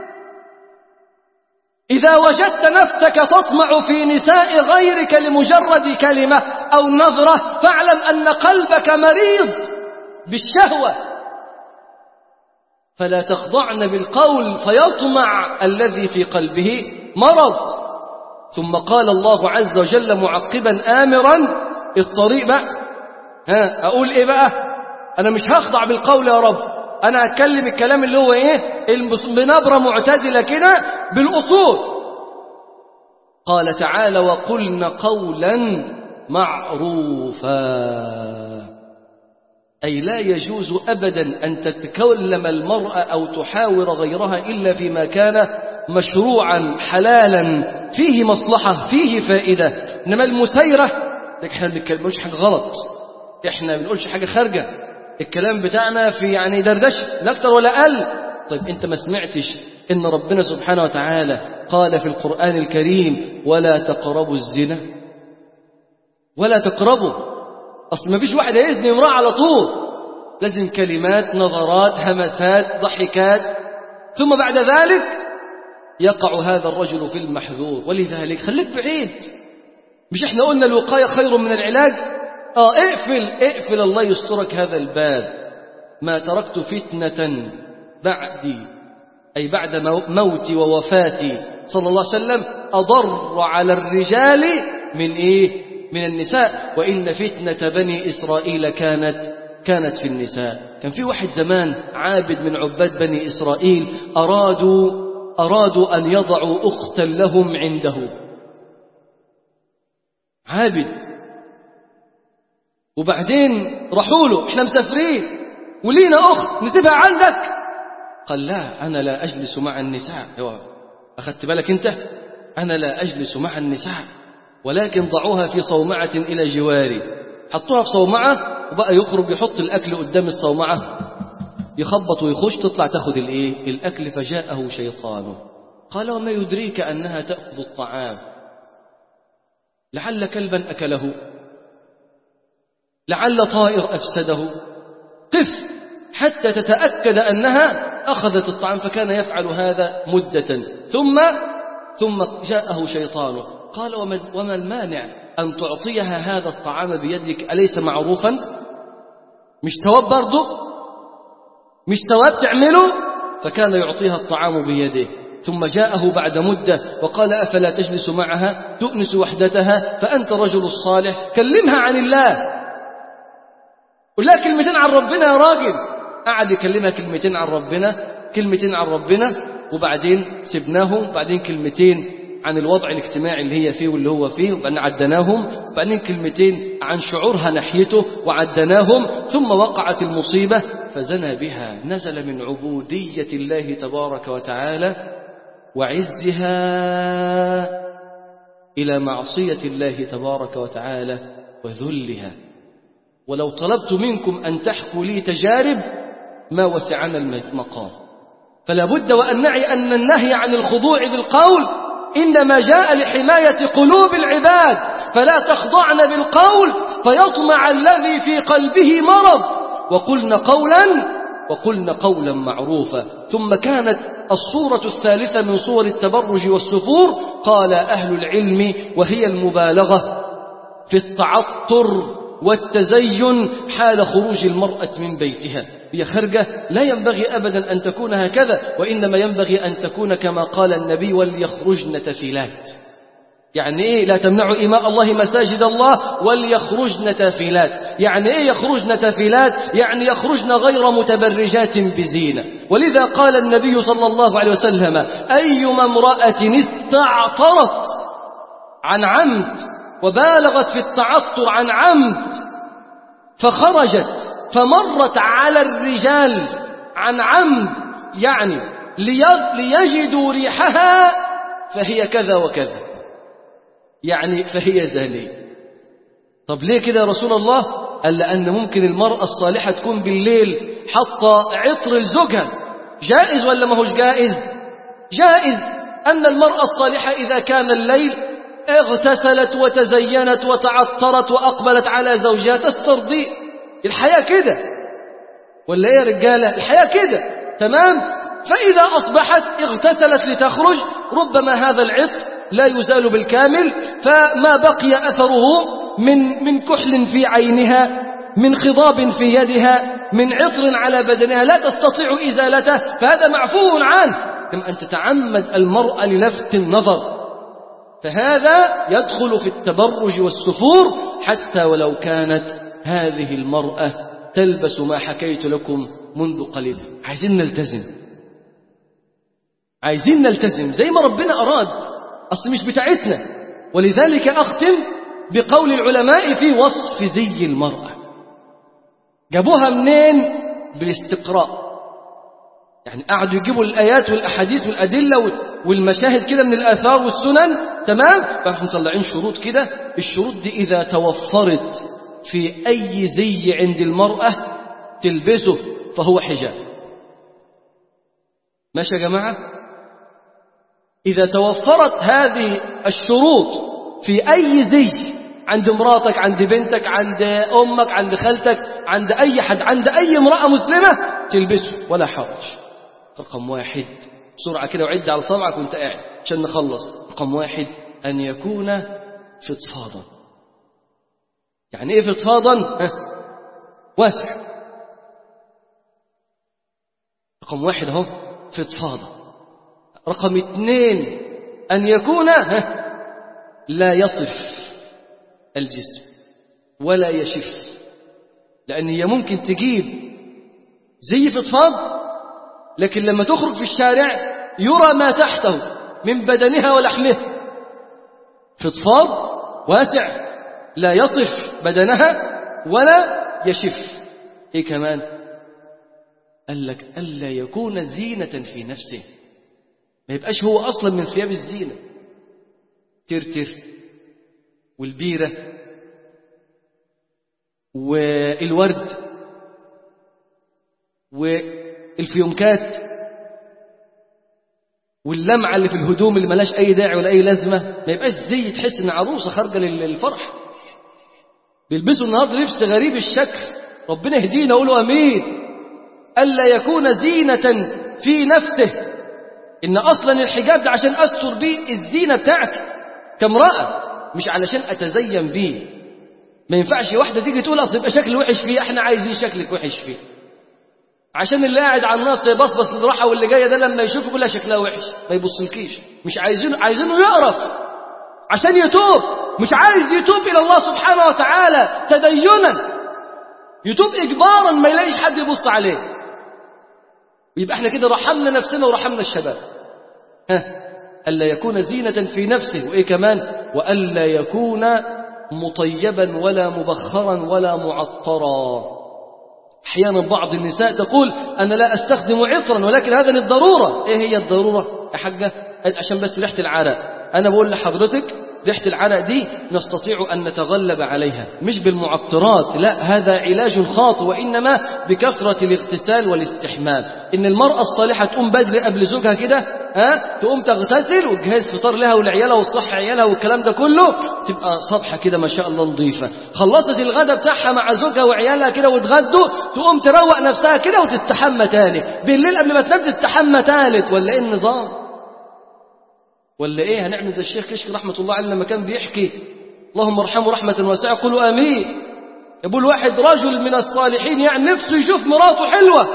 إذا وجدت نفسك تطمع في نساء غيرك لمجرد كلمة أو نظرة فاعلم أن قلبك مريض بالشهوة فلا تخضعن بالقول فيطمع الذي في قلبه مرض ثم قال الله عز وجل معقبا آمرا الطريق بقى ها أقول إيه بقى أنا مش هخضع بالقول يا رب أنا أتكلم الكلام اللي هو إيه بنبرة معتدلة كده بالأصول قال تعالى وقلن قولا معروفا أي لا يجوز أبدا أن تتكلم المرأة أو تحاور غيرها إلا فيما كان مشروعا حلالا فيه مصلحة فيه فائدة إنما المسيرة لكن احنا بنتكلمش حاجة غلط احنا بنقولش حاجة خارجة الكلام بتاعنا في يعني دردش لا أكتر ولا أقل طيب انت ما سمعتش ان ربنا سبحانه وتعالى قال في القرآن الكريم ولا تقربوا الزنا ولا تقربوا اصل ما فيش واحد هيزني امرأة على طول لازم كلمات نظرات همسات ضحكات ثم بعد ذلك يقع هذا الرجل في المحذور ولذلك خليك بعيد مش احنا قلنا الوقاية خير من العلاج اه اقفل اقفل الله يسترك هذا الباب ما تركت فتنة بعدي أي بعد موتي ووفاتي صلى الله عليه وسلم أضر على الرجال من إيه من النساء وإن فتنة بني إسرائيل كانت كانت في النساء كان في واحد زمان عابد من عباد بني إسرائيل أرادوا أرادوا أن يضعوا أختا لهم عنده عابد وبعدين راحوا له احنا مسافرين ولينا أخت نسيبها عندك قال لا أنا لا أجلس مع النساء أخذت بالك أنت أنا لا أجلس مع النساء ولكن ضعوها في صومعة إلى جواري حطوها في صومعة وبقى يخرج يحط الأكل قدام الصومعة يخبط ويخش تطلع تاخد الإيه؟ الأكل فجاءه شيطانه قال وما يدريك أنها تأخذ الطعام لعل كلبا أكله لعل طائر أفسده قف حتى تتأكد أنها أخذت الطعام فكان يفعل هذا مدة ثم ثم جاءه شيطانه قال وما, وما المانع أن تعطيها هذا الطعام بيدك أليس معروفا مش ثواب برضه مش ثواب تعمله فكان يعطيها الطعام بيده ثم جاءه بعد مدة وقال أفلا تجلس معها تؤنس وحدتها فأنت الرجل الصالح كلمها عن الله قل لها كلمتين عن ربنا يا راجل قعد يكلمها كلمتين عن ربنا كلمتين عن ربنا وبعدين سبناهم بعدين كلمتين عن الوضع الاجتماعي اللي هي فيه واللي هو فيه وبعدين عدناهم بعدين كلمتين عن شعورها ناحيته وعدناهم ثم وقعت المصيبة فزنى بها نزل من عبودية الله تبارك وتعالى وعزها إلى معصية الله تبارك وتعالى وذلها ولو طلبت منكم أن تحكوا لي تجارب ما وسعنا المقام فلا بد وأن نعي أن النهي عن الخضوع بالقول إنما جاء لحماية قلوب العباد فلا تخضعن بالقول فيطمع الذي في قلبه مرض وقلن قولا وقلن قولا معروفا ثم كانت الصورة الثالثة من صور التبرج والسفور قال أهل العلم وهي المبالغة في التعطر والتزين حال خروج المرأة من بيتها هي خرجة لا ينبغي أبدا أن تكون هكذا وإنما ينبغي أن تكون كما قال النبي وليخرجن تفيلات يعني إيه لا تمنعوا إماء الله مساجد الله وليخرجن تافلات يعني إيه يخرجن تافلات يعني يخرجن غير متبرجات بزينة ولذا قال النبي صلى الله عليه وسلم أيما امرأة استعطرت عن عمد وبالغت في التعطر عن عمد فخرجت فمرت على الرجال عن عمد يعني ليجدوا ريحها فهي كذا وكذا يعني فهي زانية طب ليه كده يا رسول الله قال لأن ممكن المرأة الصالحة تكون بالليل حاطة عطر لزوجها جائز ولا ما هوش جائز جائز أن المرأة الصالحة إذا كان الليل اغتسلت وتزينت وتعطرت وأقبلت على زوجها تسترضي الحياة كده ولا ايه يا رجالة الحياة كده تمام فإذا أصبحت اغتسلت لتخرج ربما هذا العطر لا يزال بالكامل فما بقي أثره من من كحل في عينها من خضاب في يدها من عطر على بدنها لا تستطيع إزالته فهذا معفو عنه كما أن تتعمد المرأة للفت النظر فهذا يدخل في التبرج والسفور حتى ولو كانت هذه المرأة تلبس ما حكيت لكم منذ قليل عايزين نلتزم عايزين نلتزم زي ما ربنا أراد أصل مش بتاعتنا ولذلك أختم بقول العلماء في وصف زي المرأة جابوها منين بالاستقراء يعني قعدوا يجيبوا الآيات والأحاديث والأدلة والمشاهد كده من الآثار والسنن تمام فاحنا مطلعين شروط كده الشروط دي إذا توفرت في أي زي عند المرأة تلبسه فهو حجاب ماشي يا جماعة إذا توفرت هذه الشروط في أي زي عند مراتك عند بنتك عند أمك عند خالتك عند أي حد عند أي امرأة مسلمة تلبسه ولا حرج رقم واحد بسرعة كده وعد على صبعك وانت قاعد عشان نخلص رقم واحد أن يكون فضفاضا يعني ايه فضفاضا ها؟ واسع رقم واحد اهو فضفاضا رقم اثنين أن يكون ها؟ لا يصف الجسم ولا يشف لأن هي ممكن تجيب زي فضفاض لكن لما تخرج في الشارع يرى ما تحته من بدنها ولحمها فضفاض واسع لا يصف بدنها ولا يشف ايه كمان قال لك ألا يكون زينة في نفسه ما يبقاش هو أصلا من ثياب الزينة ترتر والبيرة والورد والفيونكات واللمعة اللي في الهدوم اللي ملاش أي داعي ولا أي لازمة ما يبقاش زي تحس إن عروسة خارجة للفرح بيلبسوا النهارده لبس غريب الشكل ربنا يهدينا قولوا أمين ألا يكون زينة في نفسه إن أصلا الحجاب ده عشان أستر بيه الزينة بتاعتي كامرأة مش علشان أتزين بيه ما ينفعش واحدة تيجي تقول أصل يبقى شكل وحش فيه احنا عايزين شكلك وحش فيه عشان اللي قاعد على النص يبصبص للراحة واللي جاية ده لما يشوف يقول لها شكلها وحش ما يبصلكيش مش عايزينه عايزينه يقرف عشان يتوب مش عايز يتوب إلى الله سبحانه وتعالى تدينا يتوب إجبارا ما يلاقيش حد يبص عليه يبقى احنا كده رحمنا نفسنا ورحمنا الشباب ها ألا يكون زينة في نفسه وإيه كمان وألا يكون مطيبا ولا مبخرا ولا معطرا أحيانا بعض النساء تقول أنا لا أستخدم عطرا ولكن هذا للضرورة إيه هي الضرورة يا حاجة عشان بس ريحة العرق أنا بقول لحضرتك ريحة العرق دي نستطيع أن نتغلب عليها مش بالمعطرات لا هذا علاج خاطئ وإنما بكثرة الاغتسال والاستحمام إن المرأة الصالحة تقوم بدري قبل زوجها كده ها تقوم تغتسل وتجهز فطار لها ولعيالها وتصح عيالها والكلام ده كله تبقى صبحة كده ما شاء الله نظيفة خلصت الغدا بتاعها مع زوجها وعيالها كده وتغدوا تقوم تروق نفسها كده وتستحمى تاني بالليل قبل ما تنام تستحمى تالت ولا ايه النظام ولا ايه هنعمل زي الشيخ كشك رحمة الله عليه لما كان بيحكي اللهم ارحمه رحمة واسعة قولوا امين يقول واحد رجل من الصالحين يعني نفسه يشوف مراته حلوة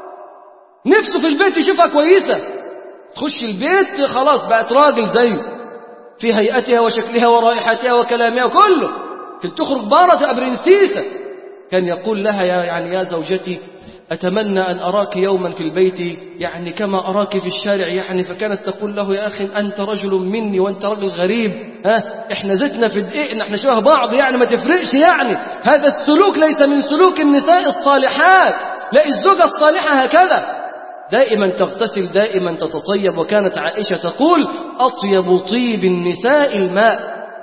نفسه في البيت يشوفها كويسة تخش البيت خلاص بقت راجل زيه في هيئتها وشكلها ورائحتها وكلامها وكله كنت تخرج بارة تبقى برنسيسة كان يقول لها يا يعني يا زوجتي أتمنى أن أراك يوما في البيت يعني كما أراك في الشارع يعني فكانت تقول له يا أخي أنت رجل مني وأنت رجل غريب ها إحنا زتنا في دقيقنا إحنا شبه بعض يعني ما تفرقش يعني هذا السلوك ليس من سلوك النساء الصالحات لا الزوجة الصالحة هكذا دائما تغتسل دائما تتطيب وكانت عائشة تقول أطيب طيب النساء الماء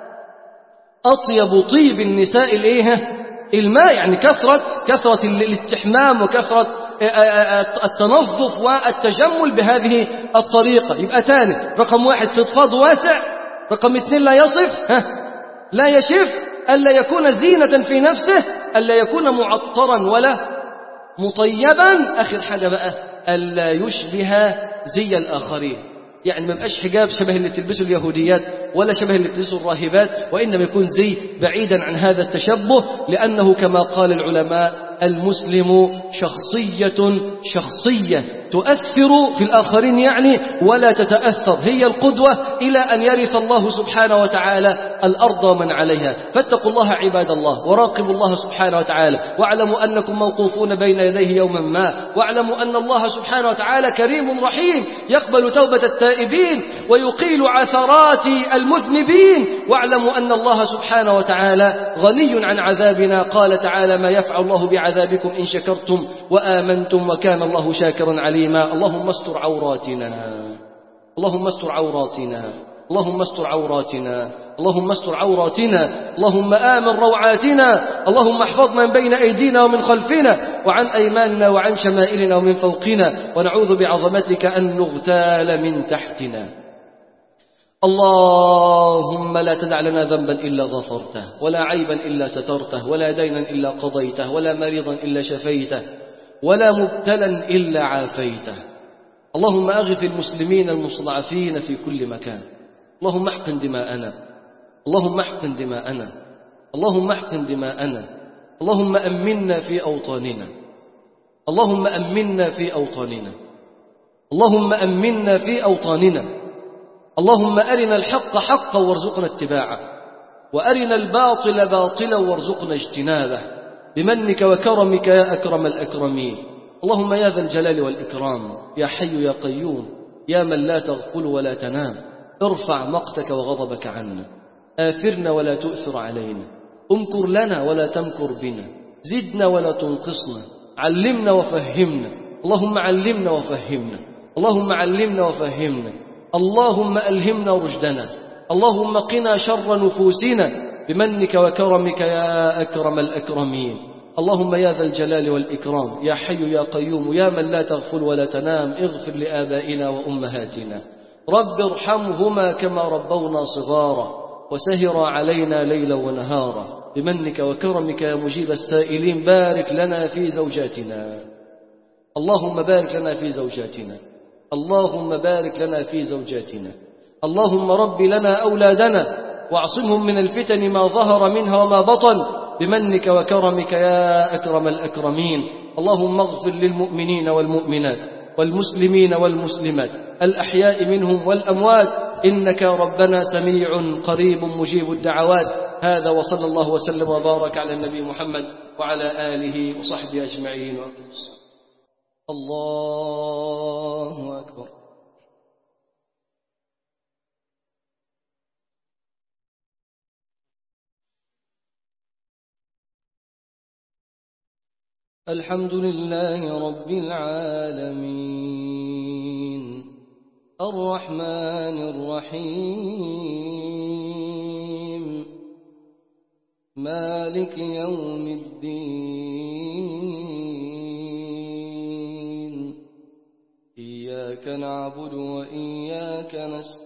أطيب طيب النساء الإيه الماء يعني كثرة كثرة الاستحمام وكثرة التنظف والتجمل بهذه الطريقة يبقى تاني رقم واحد فضفاض واسع رقم اثنين لا يصف ها لا يشف ألا يكون زينة في نفسه ألا يكون معطرا ولا مطيبا آخر حاجة بقى ألا يشبه زي الآخرين يعني ما بقاش حجاب شبه اللي تلبسه اليهوديات ولا شبه اللي تلبسه الراهبات وإنما يكون زي بعيدا عن هذا التشبه لأنه كما قال العلماء المسلم شخصية شخصية تؤثر في الآخرين يعني ولا تتأثر هي القدوة إلى أن يرث الله سبحانه وتعالى الأرض ومن عليها فاتقوا الله عباد الله وراقبوا الله سبحانه وتعالى واعلموا أنكم موقوفون بين يديه يوما ما واعلموا أن الله سبحانه وتعالى كريم رحيم يقبل توبة التائبين ويقيل عثرات المذنبين واعلموا أن الله سبحانه وتعالى غني عن عذابنا قال تعالى ما يفعل الله بعذابكم إن شكرتم وآمنتم وكان الله شاكرا عليما اللهم استر عوراتنا اللهم استر عوراتنا اللهم استر عوراتنا اللهم استر عوراتنا اللهم آمن روعاتنا اللهم احفظنا من بين أيدينا ومن خلفنا وعن أيماننا وعن شمائلنا ومن فوقنا ونعوذ بعظمتك أن نغتال من تحتنا اللهم لا تدع لنا ذنبا إلا غفرته ولا عيبا إلا سترته ولا دينا إلا قضيته ولا مريضا إلا شفيته ولا مبتلا إلا عافيته اللهم أغث المسلمين المستضعفين في كل مكان اللهم احقن دماءنا اللهم احقن دماءنا اللهم احقن دماءنا اللهم أمنا في أوطاننا اللهم أمنا في أوطاننا اللهم أمنا في أوطاننا اللهم أرنا الحق حقا وارزقنا اتباعه وأرنا الباطل باطلا وارزقنا اجتنابه بمنك وكرمك يا أكرم الأكرمين اللهم يا ذا الجلال والإكرام يا حي يا قيوم يا من لا تغفل ولا تنام ارفع مقتك وغضبك عنا آثرنا ولا تؤثر علينا امكر لنا ولا تمكر بنا زدنا ولا تنقصنا علمنا وفهمنا اللهم علمنا وفهمنا اللهم علمنا وفهمنا اللهم ألهمنا رشدنا اللهم قنا شر نفوسنا بمنك وكرمك يا أكرم الأكرمين اللهم يا ذا الجلال والإكرام يا حي يا قيوم يا من لا تغفل ولا تنام اغفر لآبائنا وأمهاتنا رب ارحمهما كما ربونا صغارا وسهر علينا ليلا ونهارا بمنك وكرمك يا مجيب السائلين بارك لنا في زوجاتنا اللهم بارك لنا في زوجاتنا اللهم بارك لنا في زوجاتنا اللهم رب لنا أولادنا واعصمهم من الفتن ما ظهر منها وما بطن بمنك وكرمك يا أكرم الأكرمين اللهم اغفر للمؤمنين والمؤمنات والمسلمين والمسلمات الأحياء منهم والأموات إنك ربنا سميع قريب مجيب الدعوات هذا وصلى الله وسلم وبارك على النبي محمد وعلى آله وصحبه أجمعين الله أكبر الحمد لله رب العالمين الرحمن الرحيم مالك يوم الدين إياك نعبد وإياك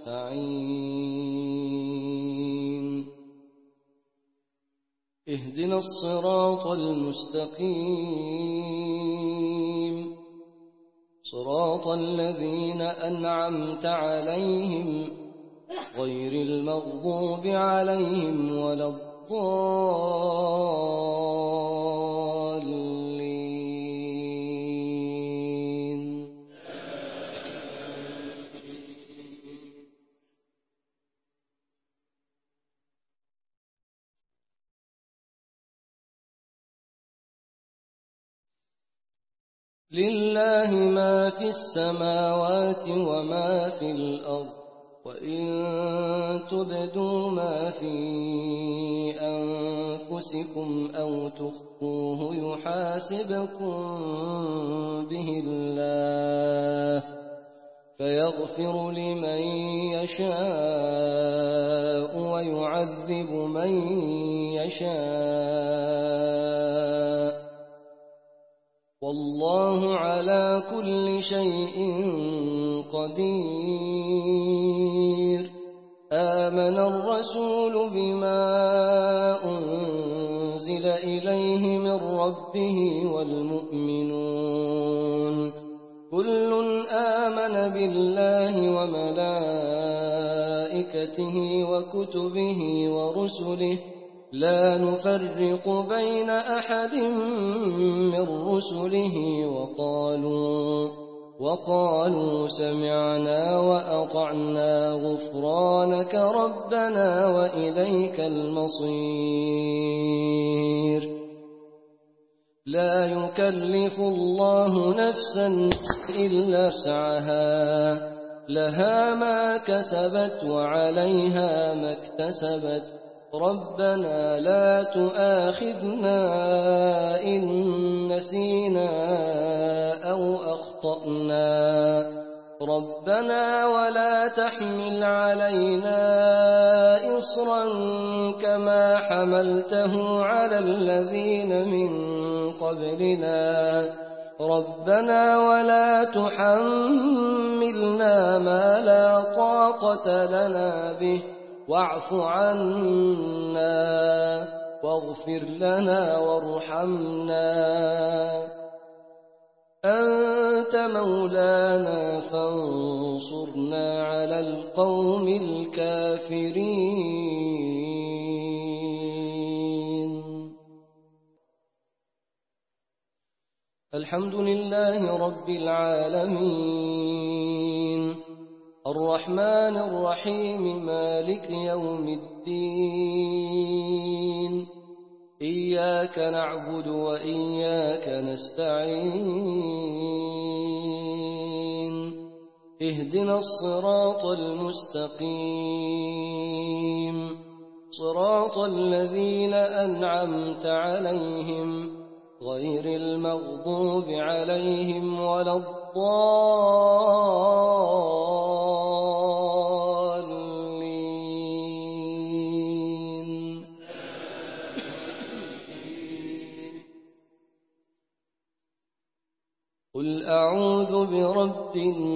نستعين اهدنا الصراط المستقيم صراط الذين أنعمت عليهم غير المغضوب عليهم ولا الضالين لله ما في السماوات وما في الأرض وإن تبدوا ما في أنفسكم أو تخفوه يحاسبكم به الله فيغفر لمن يشاء ويعذب من يشاء والله على كل شيء قدير آمن الرسول بما أنزل إليه من ربه والمؤمنون كل آمن بالله وملائكته وكتبه ورسله لا نفرق بين أحد من رسله وقالوا وقالوا سمعنا وأطعنا غفرانك ربنا وإليك المصير لا يكلف الله نفسا إلا سعها لها ما كسبت وعليها ما اكتسبت ربنا لا تؤاخذنا إن نسينا أو أخطأنا ربنا ولا تحمل علينا إصرا كما حملته على الذين من قبلنا ربنا ولا تحملنا ما لا طاقة لنا به واعف عنا واغفر لنا وارحمنا أنت مولانا فانصرنا على القوم الكافرين الحمد لله رب العالمين الرحمن الرحيم مالك يوم الدين إياك نعبد وإياك نستعين اهدنا الصراط المستقيم صراط الذين أنعمت عليهم غير المغضوب عليهم ولا الضالين قل أعوذ برب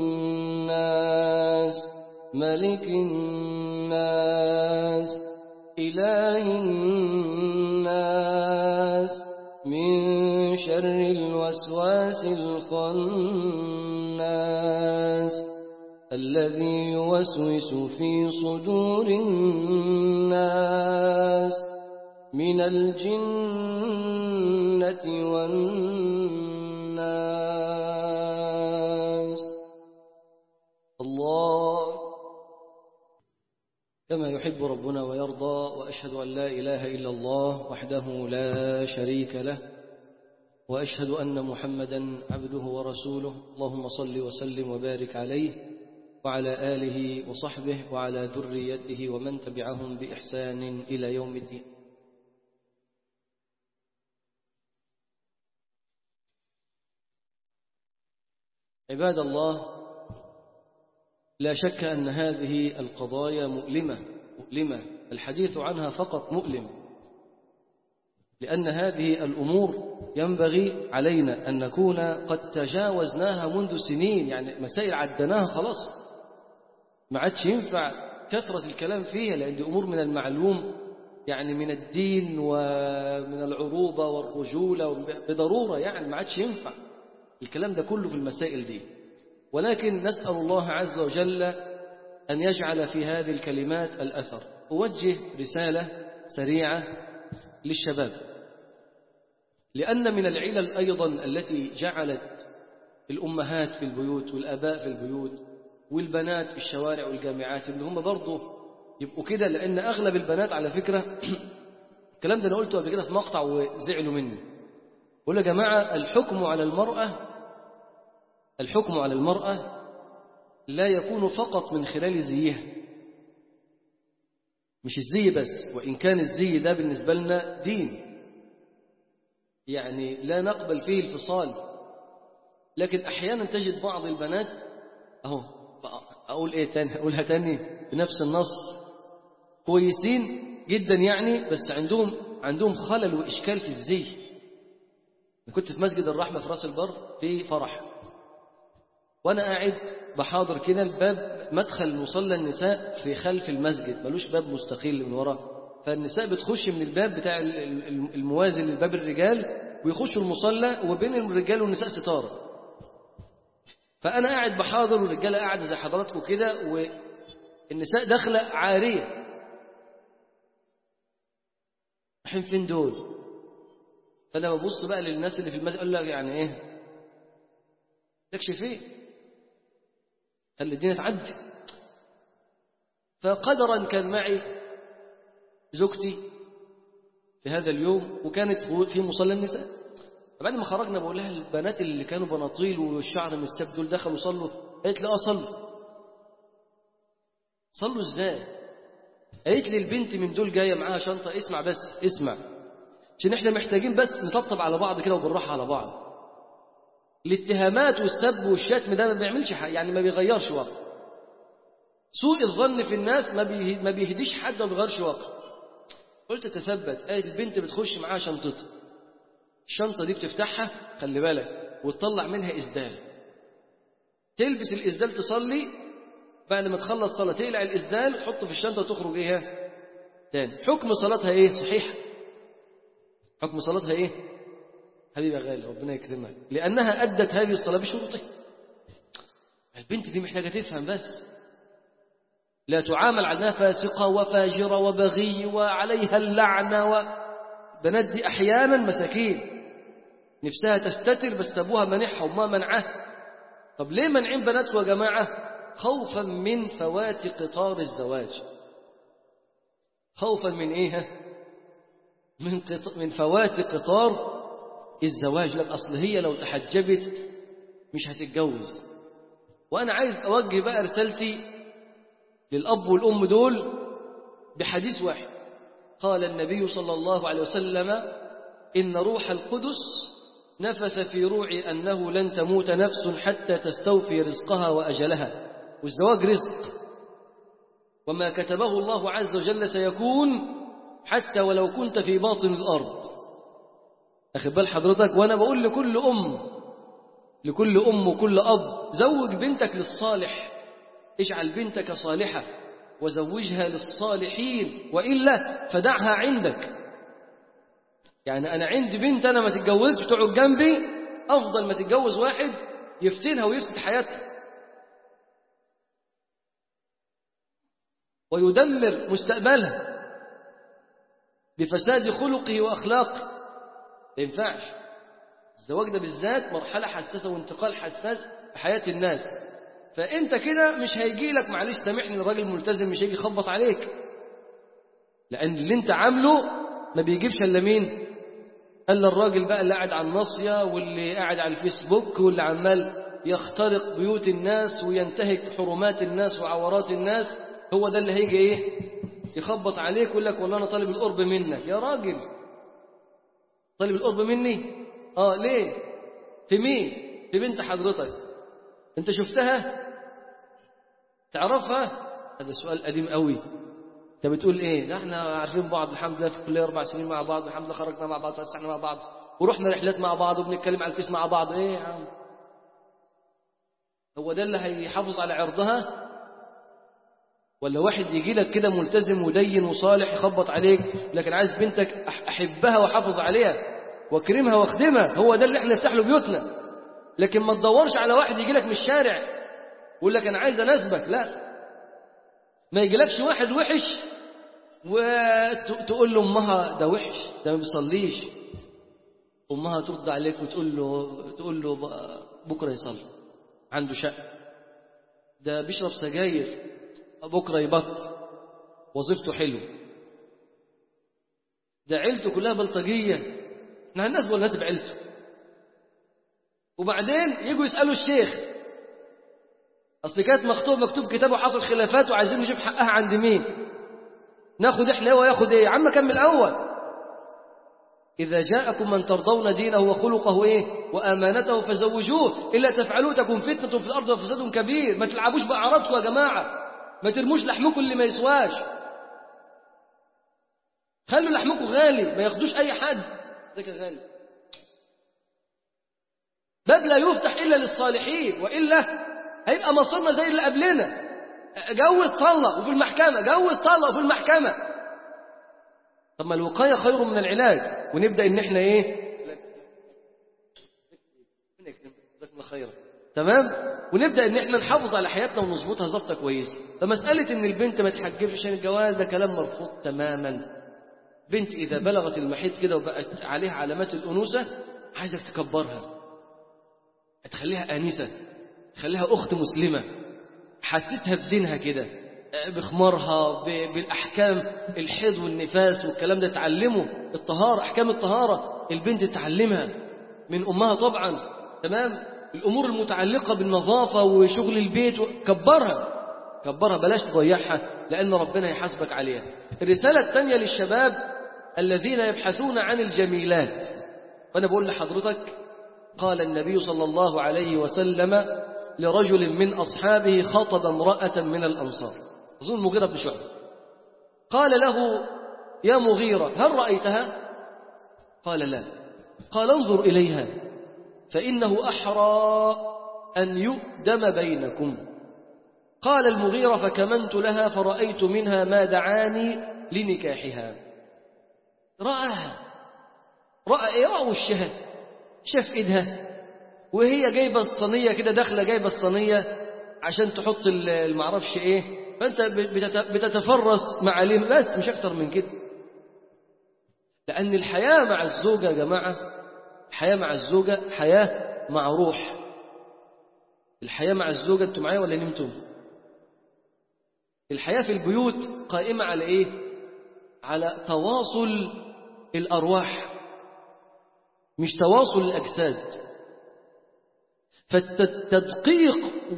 الناس ملك الناس إله الناس من شر الوسواس الخناس الذي يوسوس في صدور الناس من الجنة والناس الله كما يحب ربنا ويرضى وأشهد أن لا إله إلا الله وحده لا شريك له وأشهد أن محمدا عبده ورسوله اللهم صل وسلم وبارك عليه وعلى آله وصحبه وعلى ذريته ومن تبعهم بإحسان إلى يوم الدين عباد الله لا شك أن هذه القضايا مؤلمة مؤلمة الحديث عنها فقط مؤلم لأن هذه الأمور ينبغي علينا أن نكون قد تجاوزناها منذ سنين يعني مسائل عدناها خلاص ما عادش ينفع كثرة الكلام فيها لأن دي أمور من المعلوم يعني من الدين ومن العروبة والرجولة بضرورة يعني ما عادش ينفع الكلام ده كله في المسائل دي ولكن نسأل الله عز وجل أن يجعل في هذه الكلمات الأثر أوجه رسالة سريعة للشباب لأن من العلل أيضا التي جعلت الأمهات في البيوت والآباء في البيوت والبنات في الشوارع والجامعات إن هم برضه يبقوا كده لأن أغلب البنات على فكرة الكلام ده أنا قلته قبل كده في مقطع وزعلوا مني بقول يا جماعة الحكم على المرأة الحكم على المرأة لا يكون فقط من خلال زيها مش الزي بس وإن كان الزي ده بالنسبة لنا دين يعني لا نقبل فيه الفصال لكن أحيانا تجد بعض البنات أهو أقول إيه تاني أقولها تاني بنفس النص كويسين جدا يعني بس عندهم عندهم خلل وإشكال في الزي كنت في مسجد الرحمة في راس البر في فرح وأنا قاعد بحاضر كده الباب مدخل مصلى النساء في خلف المسجد ملوش باب مستقل من وراه فالنساء بتخش من الباب بتاع الموازي للباب الرجال ويخشوا المصلى وبين الرجال والنساء ستارة فأنا قاعد بحاضر والرجالة قاعدة زي حضراتكم كده والنساء داخلة عارية رايحين فين دول فأنا ببص بقى للناس اللي في المسجد أقول لك يعني إيه تكشف إيه خلي الدنيا تعدي فقدرا كان معي زوجتي في هذا اليوم وكانت في مصلى النساء فبعد ما خرجنا بقول لها البنات اللي كانوا بناطيل والشعر من السب دول دخلوا صلوا قالت لي اه صلوا صلوا ازاي قالت لي البنت من دول جايه معاها شنطه اسمع بس اسمع عشان احنا محتاجين بس نطبطب على بعض كده وبالراحه على بعض الاتهامات والسب والشتم ده ما بيعملش حاجة يعني ما بيغيرش واقع سوء الظن في الناس ما بيه- ما بيهديش حد وما بيغيرش واقع قلت تثبت قالت البنت بتخش معاها شنطتها الشنطة دي بتفتحها خلي بالك وتطلع منها إسدال تلبس الإسدال تصلي بعد ما تخلص صلاة تقلع الإسدال تحطه في الشنطة وتخرج إيه تاني حكم صلاتها إيه صحيح حكم صلاتها إيه حبيبي يا غالي ربنا يكرمك لأنها أدت هذه الصلاة بشروطها البنت دي محتاجة تفهم بس لا تعامل على أنها فاسقة وفاجرة وبغي وعليها اللعنة و... بنات دي أحيانا مساكين نفسها تستتر بس أبوها منعها وما منعها طب ليه منعين بناتكم يا جماعة خوفا من فوات قطار الزواج خوفا من إيه من, قط... من فوات قطار الزواج لك أصل هي لو تحجبت مش هتتجوز وأنا عايز أوجه بقى رسالتي للأب والأم دول بحديث واحد قال النبي صلى الله عليه وسلم إن روح القدس نفث في روعي أنه لن تموت نفس حتى تستوفي رزقها وأجلها والزواج رزق وما كتبه الله عز وجل سيكون حتى ولو كنت في باطن الأرض أخذ بال حضرتك وأنا بقول لكل أم لكل أم وكل أب زوج بنتك للصالح اجعل بنتك صالحة وزوجها للصالحين وإلا فدعها عندك يعني أنا عندي بنت أنا ما تتجوزش تقعد جنبي أفضل ما تتجوز واحد يفتنها ويفسد حياتها ويدمر مستقبلها بفساد خلقه وأخلاقه ما ينفعش الزواج ده بالذات مرحلة حساسة وانتقال حساس في حياة الناس فانت كده مش هيجي لك معلش سامحني الراجل ملتزم مش هيجي يخبط عليك لان اللي انت عامله ما بيجيبش الا مين الا الراجل بقى اللي قاعد على الناصيه واللي قاعد على الفيسبوك واللي عمال يخترق بيوت الناس وينتهك حرمات الناس وعورات الناس هو ده اللي هيجي ايه يخبط عليك ويقول لك والله انا طالب القرب منك يا راجل طالب القرب مني اه ليه في مين في بنت حضرتك انت شفتها تعرفها هذا سؤال قديم قوي انت بتقول ايه ده احنا عارفين بعض الحمد لله في الكليه اربع سنين مع بعض الحمد لله خرجنا مع بعض فسحنا مع بعض ورحنا رحلات مع بعض وبنتكلم على الفيس مع بعض ايه يا عم هو ده اللي هيحافظ على عرضها ولا واحد يجي لك كده ملتزم ودين وصالح يخبط عليك لكن عايز بنتك أح- احبها واحافظ عليها واكرمها واخدمها هو ده اللي احنا نفتح له بيوتنا لكن ما تدورش على واحد يجي لك من الشارع ويقول لك انا عايز اناسبك لا ما يجيلكش واحد وحش وتقول له امها ده وحش ده ما بيصليش امها ترد عليك وتقول له تقول له ب- بكره يصلي عنده شقه ده بيشرب سجاير بكره يبطل وظيفته حلوه ده عيلته كلها بلطجيه احنا الناس ولا الناس بعيلته وبعدين يجوا يسالوا الشيخ اصل كانت مكتوب مكتوب كتاب وحصل خلافات وعايزين نشوف حقها عند مين ناخد احنا ايه وياخد ايه يا عم كمل الاول اذا جاءكم من ترضون دينه وخلقه ايه وامانته فزوجوه الا تفعلوا تكن فتنه في الارض وفساد كبير ما تلعبوش باعراضكم يا جماعه ما ترموش لحمكم اللي ما يسواش خلوا لحمكم غالي ما ياخدوش اي حد ذاك غالي باب لا يفتح الا للصالحين والا هيبقى مصيرنا زي اللي قبلنا جوز طلق وفي المحكمة جوز طلق وفي المحكمة طب ما الوقاية خير من العلاج ونبدأ ان احنا ايه جزاكم الله خيرا تمام ونبدأ ان احنا نحافظ على حياتنا ونظبطها ظبطة كويسة فمسألة ان البنت ما تحجبش عشان الجواز ده كلام مرفوض تماما بنت إذا بلغت المحيط كده وبقت عليها علامات الأنوثة عايزك تكبرها تخليها آنسة تخليها أخت مسلمة حسسها بدينها كده بخمارها ب- بالأحكام الحيض والنفاس والكلام ده تعلمه الطهارة أحكام الطهارة البنت تعلمها من أمها طبعا تمام الأمور المتعلقة بالنظافة وشغل البيت كبرها كبرها بلاش تضيعها لأن ربنا يحاسبك عليها الرسالة الثانية للشباب الذين يبحثون عن الجميلات وأنا بقول لحضرتك قال النبي صلى الله عليه وسلم لرجل من أصحابه خطب امرأة من الأنصار أظن مغيرة بن شعبة قال له يا مغيرة هل رأيتها قال لا قال انظر إليها فإنه أحرى أن يؤدم بينكم قال المغيرة فكمنت لها فرأيت منها ما دعاني لنكاحها رآها رأى إيه رأى وشها شاف إيدها وهي جايبة الصينية كده داخلة جايبة الصينية عشان تحط المعرفش إيه فأنت بتتفرس معاليم بس مش أكتر من كده لأن الحياة مع الزوجة يا جماعة الحياة مع الزوجة حياة مع روح الحياة مع الزوجة أنتم معايا ولا نمتم الحياة في البيوت قائمة على إيه على تواصل الأرواح مش تواصل الأجساد فالتدقيق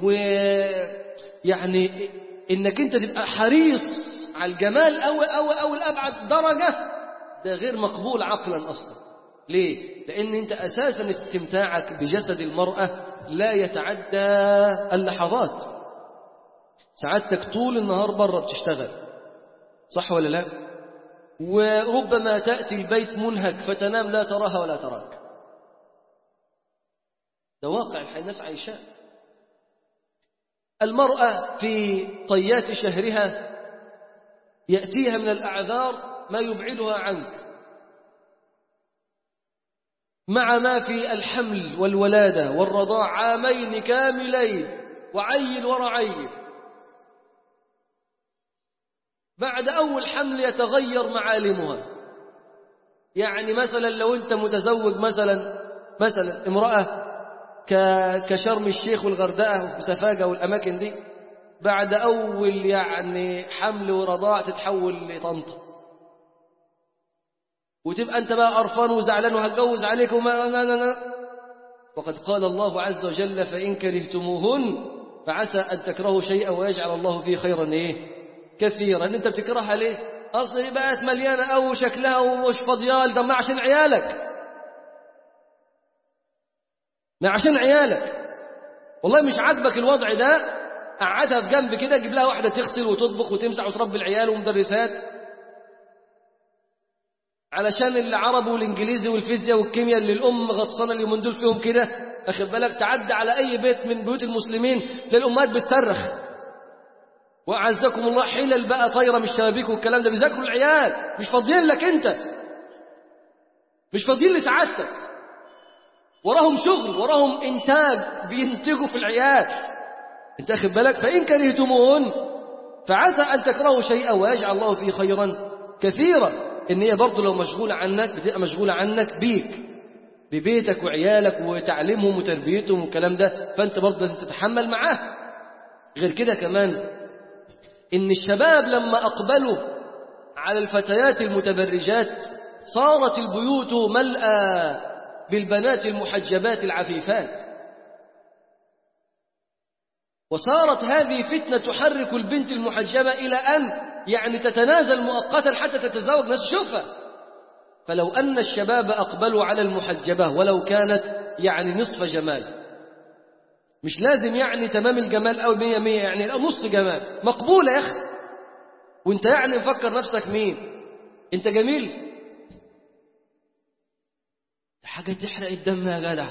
ويعني إنك أنت تبقى حريص على الجمال أو أو أو الأبعد درجة ده غير مقبول عقلا أصلا ليه؟ لأن أنت أساسا استمتاعك بجسد المرأة لا يتعدى اللحظات سعادتك طول النهار بره بتشتغل صح ولا لا؟ وربما تأتي البيت منهك فتنام لا تراها ولا تراك ده واقع الحياة الناس عايشاه المرأة في طيات شهرها يأتيها من الأعذار ما يبعدها عنك مع ما في الحمل والولادة والرضاع عامين كاملين وعيل ورا عيل بعد أول حمل يتغير معالمها يعني مثلا لو أنت متزوج مثلا مثلا امرأة كشرم الشيخ والغردقة وسفاجة والأماكن دي بعد أول يعني حمل ورضاع تتحول لطنطا وتبقى أنت بقى قرفان وزعلان وهتجوز عليك وما لا لا لا وقد قال الله عز وجل فإن كرهتموهن فعسى أن تكرهوا شيئا ويجعل الله فيه خيرا إيه كثيرا أنت بتكرهها ليه أصل بقت مليانة أو شكلها ومش فضيال ده ما عشان عيالك ما عشان عيالك والله مش عاجبك الوضع ده قعدها في جنب كده جيب لها واحدة تغسل وتطبخ وتمسح وتربي العيال ومدرسات علشان العرب والانجليزي والفيزياء والكيمياء اللي الام غطسانه اليومين دول فيهم كده اخد بالك تعدي على اي بيت من بيوت المسلمين تلاقي الامهات بتصرخ واعزكم الله حلل بقى طايره من الشبابيك والكلام ده بيذاكروا العيال مش فاضيين لك انت مش فاضيين لسعادتك وراهم شغل وراهم انتاج بينتجوا في العيال انت اخد بالك فان كرهتموهن فعسى ان تكرهوا شيئا ويجعل الله فيه خيرا كثيرا ان هي برضه لو مشغوله عنك بتبقى مشغوله عنك بيك ببيتك وعيالك وتعليمهم وتربيتهم والكلام ده فانت برضه لازم تتحمل معاه غير كده كمان ان الشباب لما اقبلوا على الفتيات المتبرجات صارت البيوت ملأى بالبنات المحجبات العفيفات وصارت هذه فتنة تحرك البنت المحجبة إلى أن يعني تتنازل مؤقتا حتى تتزوج ناس تشوفها فلو أن الشباب أقبلوا على المحجبة ولو كانت يعني نصف جمال مش لازم يعني تمام الجمال أو مية مية يعني لا نص جمال مقبولة يا أخي وانت يعني مفكر نفسك مين انت جميل حاجة تحرق الدم يا جدع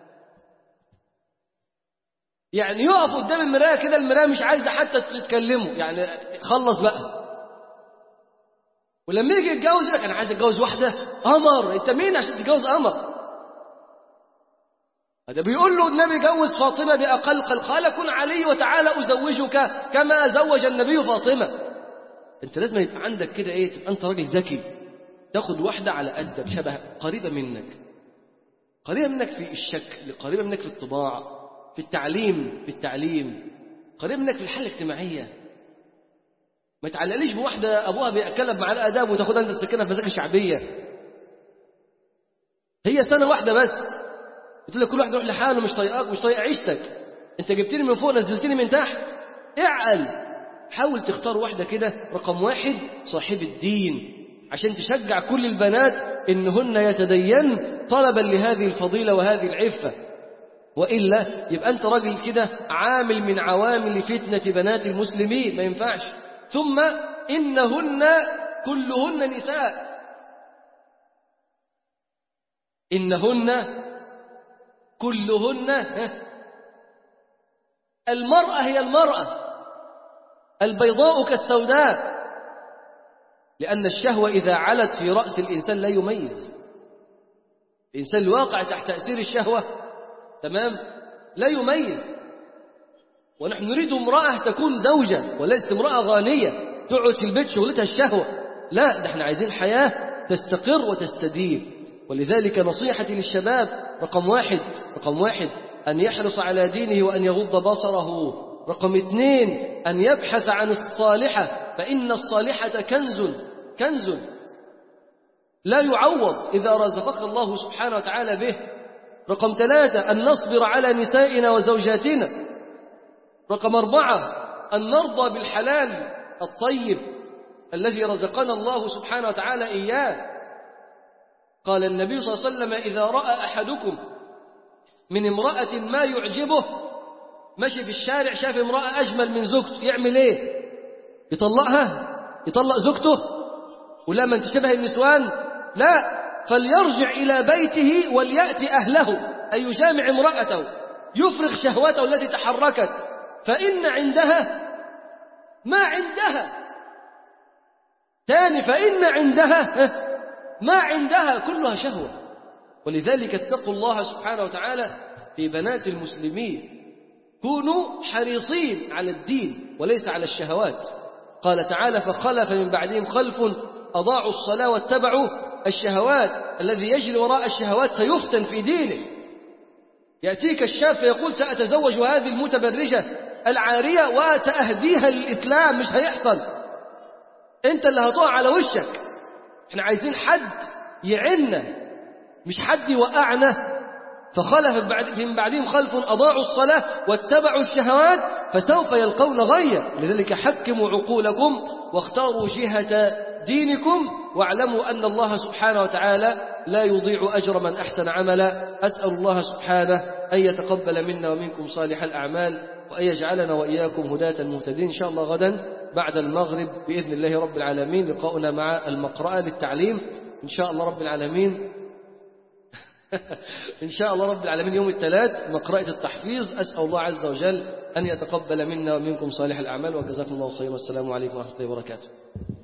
يعني يقف قدام المراية كده المراية مش عايزة حتى تتكلمه يعني خلص بقى ولما يجي يتجوز لك انا عايز اتجوز واحده قمر انت مين عشان تتجوز قمر هذا بيقول له النبي جوز فاطمه باقل قال قال كن علي وتعالى ازوجك كما زوج النبي فاطمه انت لازم يبقى عندك كده ايه تبقى انت راجل ذكي تاخد واحده على قدك شبه قريبه منك قريبه منك في الشكل قريبه منك في الطباع في التعليم في التعليم قريبه منك في الحاله الاجتماعيه ما تعلقليش بواحدة أبوها بيأكلها بمعلقة داب وتاخدها أنت السكينة في مزاجة شعبية هي سنة واحدة بس قلت لك كل واحد يروح لحاله مش طايقاك مش طايق عيشتك أنت جبتني من فوق نزلتني من تحت اعقل حاول تختار واحدة كده رقم واحد صاحب الدين عشان تشجع كل البنات إنهن يتدين طلبا لهذه الفضيلة وهذه العفة وإلا يبقى أنت راجل كده عامل من عوامل فتنة بنات المسلمين ما ينفعش ثم إنهن كلهن نساء إنهن كلهن المرأة هي المرأة البيضاء كالسوداء لأن الشهوة إذا علت في رأس الإنسان لا يميز الإنسان الواقع تحت تأثير الشهوة تمام لا يميز ونحن نريد امرأة تكون زوجة وليست امرأة غانية تقعد في البيت شغلتها الشهوة لا ده احنا عايزين حياة تستقر وتستديم ولذلك نصيحتي للشباب رقم واحد رقم واحد أن يحرص على دينه وأن يغض بصره رقم اثنين أن يبحث عن الصالحة فإن الصالحة كنز كنز لا يعوض إذا رزقك الله سبحانه وتعالى به رقم ثلاثة أن نصبر على نسائنا وزوجاتنا رقم أربعة أن نرضى بالحلال الطيب الذي رزقنا الله سبحانه وتعالى إياه قال النبي صلى الله عليه وسلم إذا رأى أحدكم من امرأة ما يعجبه مشي في الشارع شاف امرأة أجمل من زوجته يعمل إيه يطلقها يطلق زوجته ولا من تشبه النسوان لا فليرجع إلى بيته وليأتي أهله أي يجامع امرأته يفرغ شهوته التي تحركت فإن عندها ما عندها ثاني فإن عندها ما عندها كلها شهوة ولذلك اتقوا الله سبحانه وتعالى في بنات المسلمين كونوا حريصين على الدين وليس على الشهوات قال تعالى فخلف من بعدهم خلف أضاعوا الصلاة واتبعوا الشهوات الذي يجري وراء الشهوات سيفتن في دينه يأتيك الشاب فيقول سأتزوج هذه المتبرجة العارية وسأهديها للإسلام مش هيحصل انت اللي هتقع على وشك احنا عايزين حد يعنا مش حد يوقعنا فخلف من بعدهم خلف أضاعوا الصلاة واتبعوا الشهوات فسوف يلقون غيا لذلك حكموا عقولكم واختاروا جهة دينكم واعلموا أن الله سبحانه وتعالى لا يضيع أجر من أحسن عملا أسأل الله سبحانه أن يتقبل منا ومنكم صالح الأعمال وأن يجعلنا وإياكم هداة مهتدين إن شاء الله غدا بعد المغرب بإذن الله رب العالمين لقاؤنا مع المقرأة للتعليم إن شاء الله رب العالمين إن شاء الله رب العالمين يوم الثلاث مقرأة التحفيظ أسأل الله عز وجل أن يتقبل منا ومنكم صالح الأعمال وجزاكم الله خيرا والسلام عليكم ورحمة الله وبركاته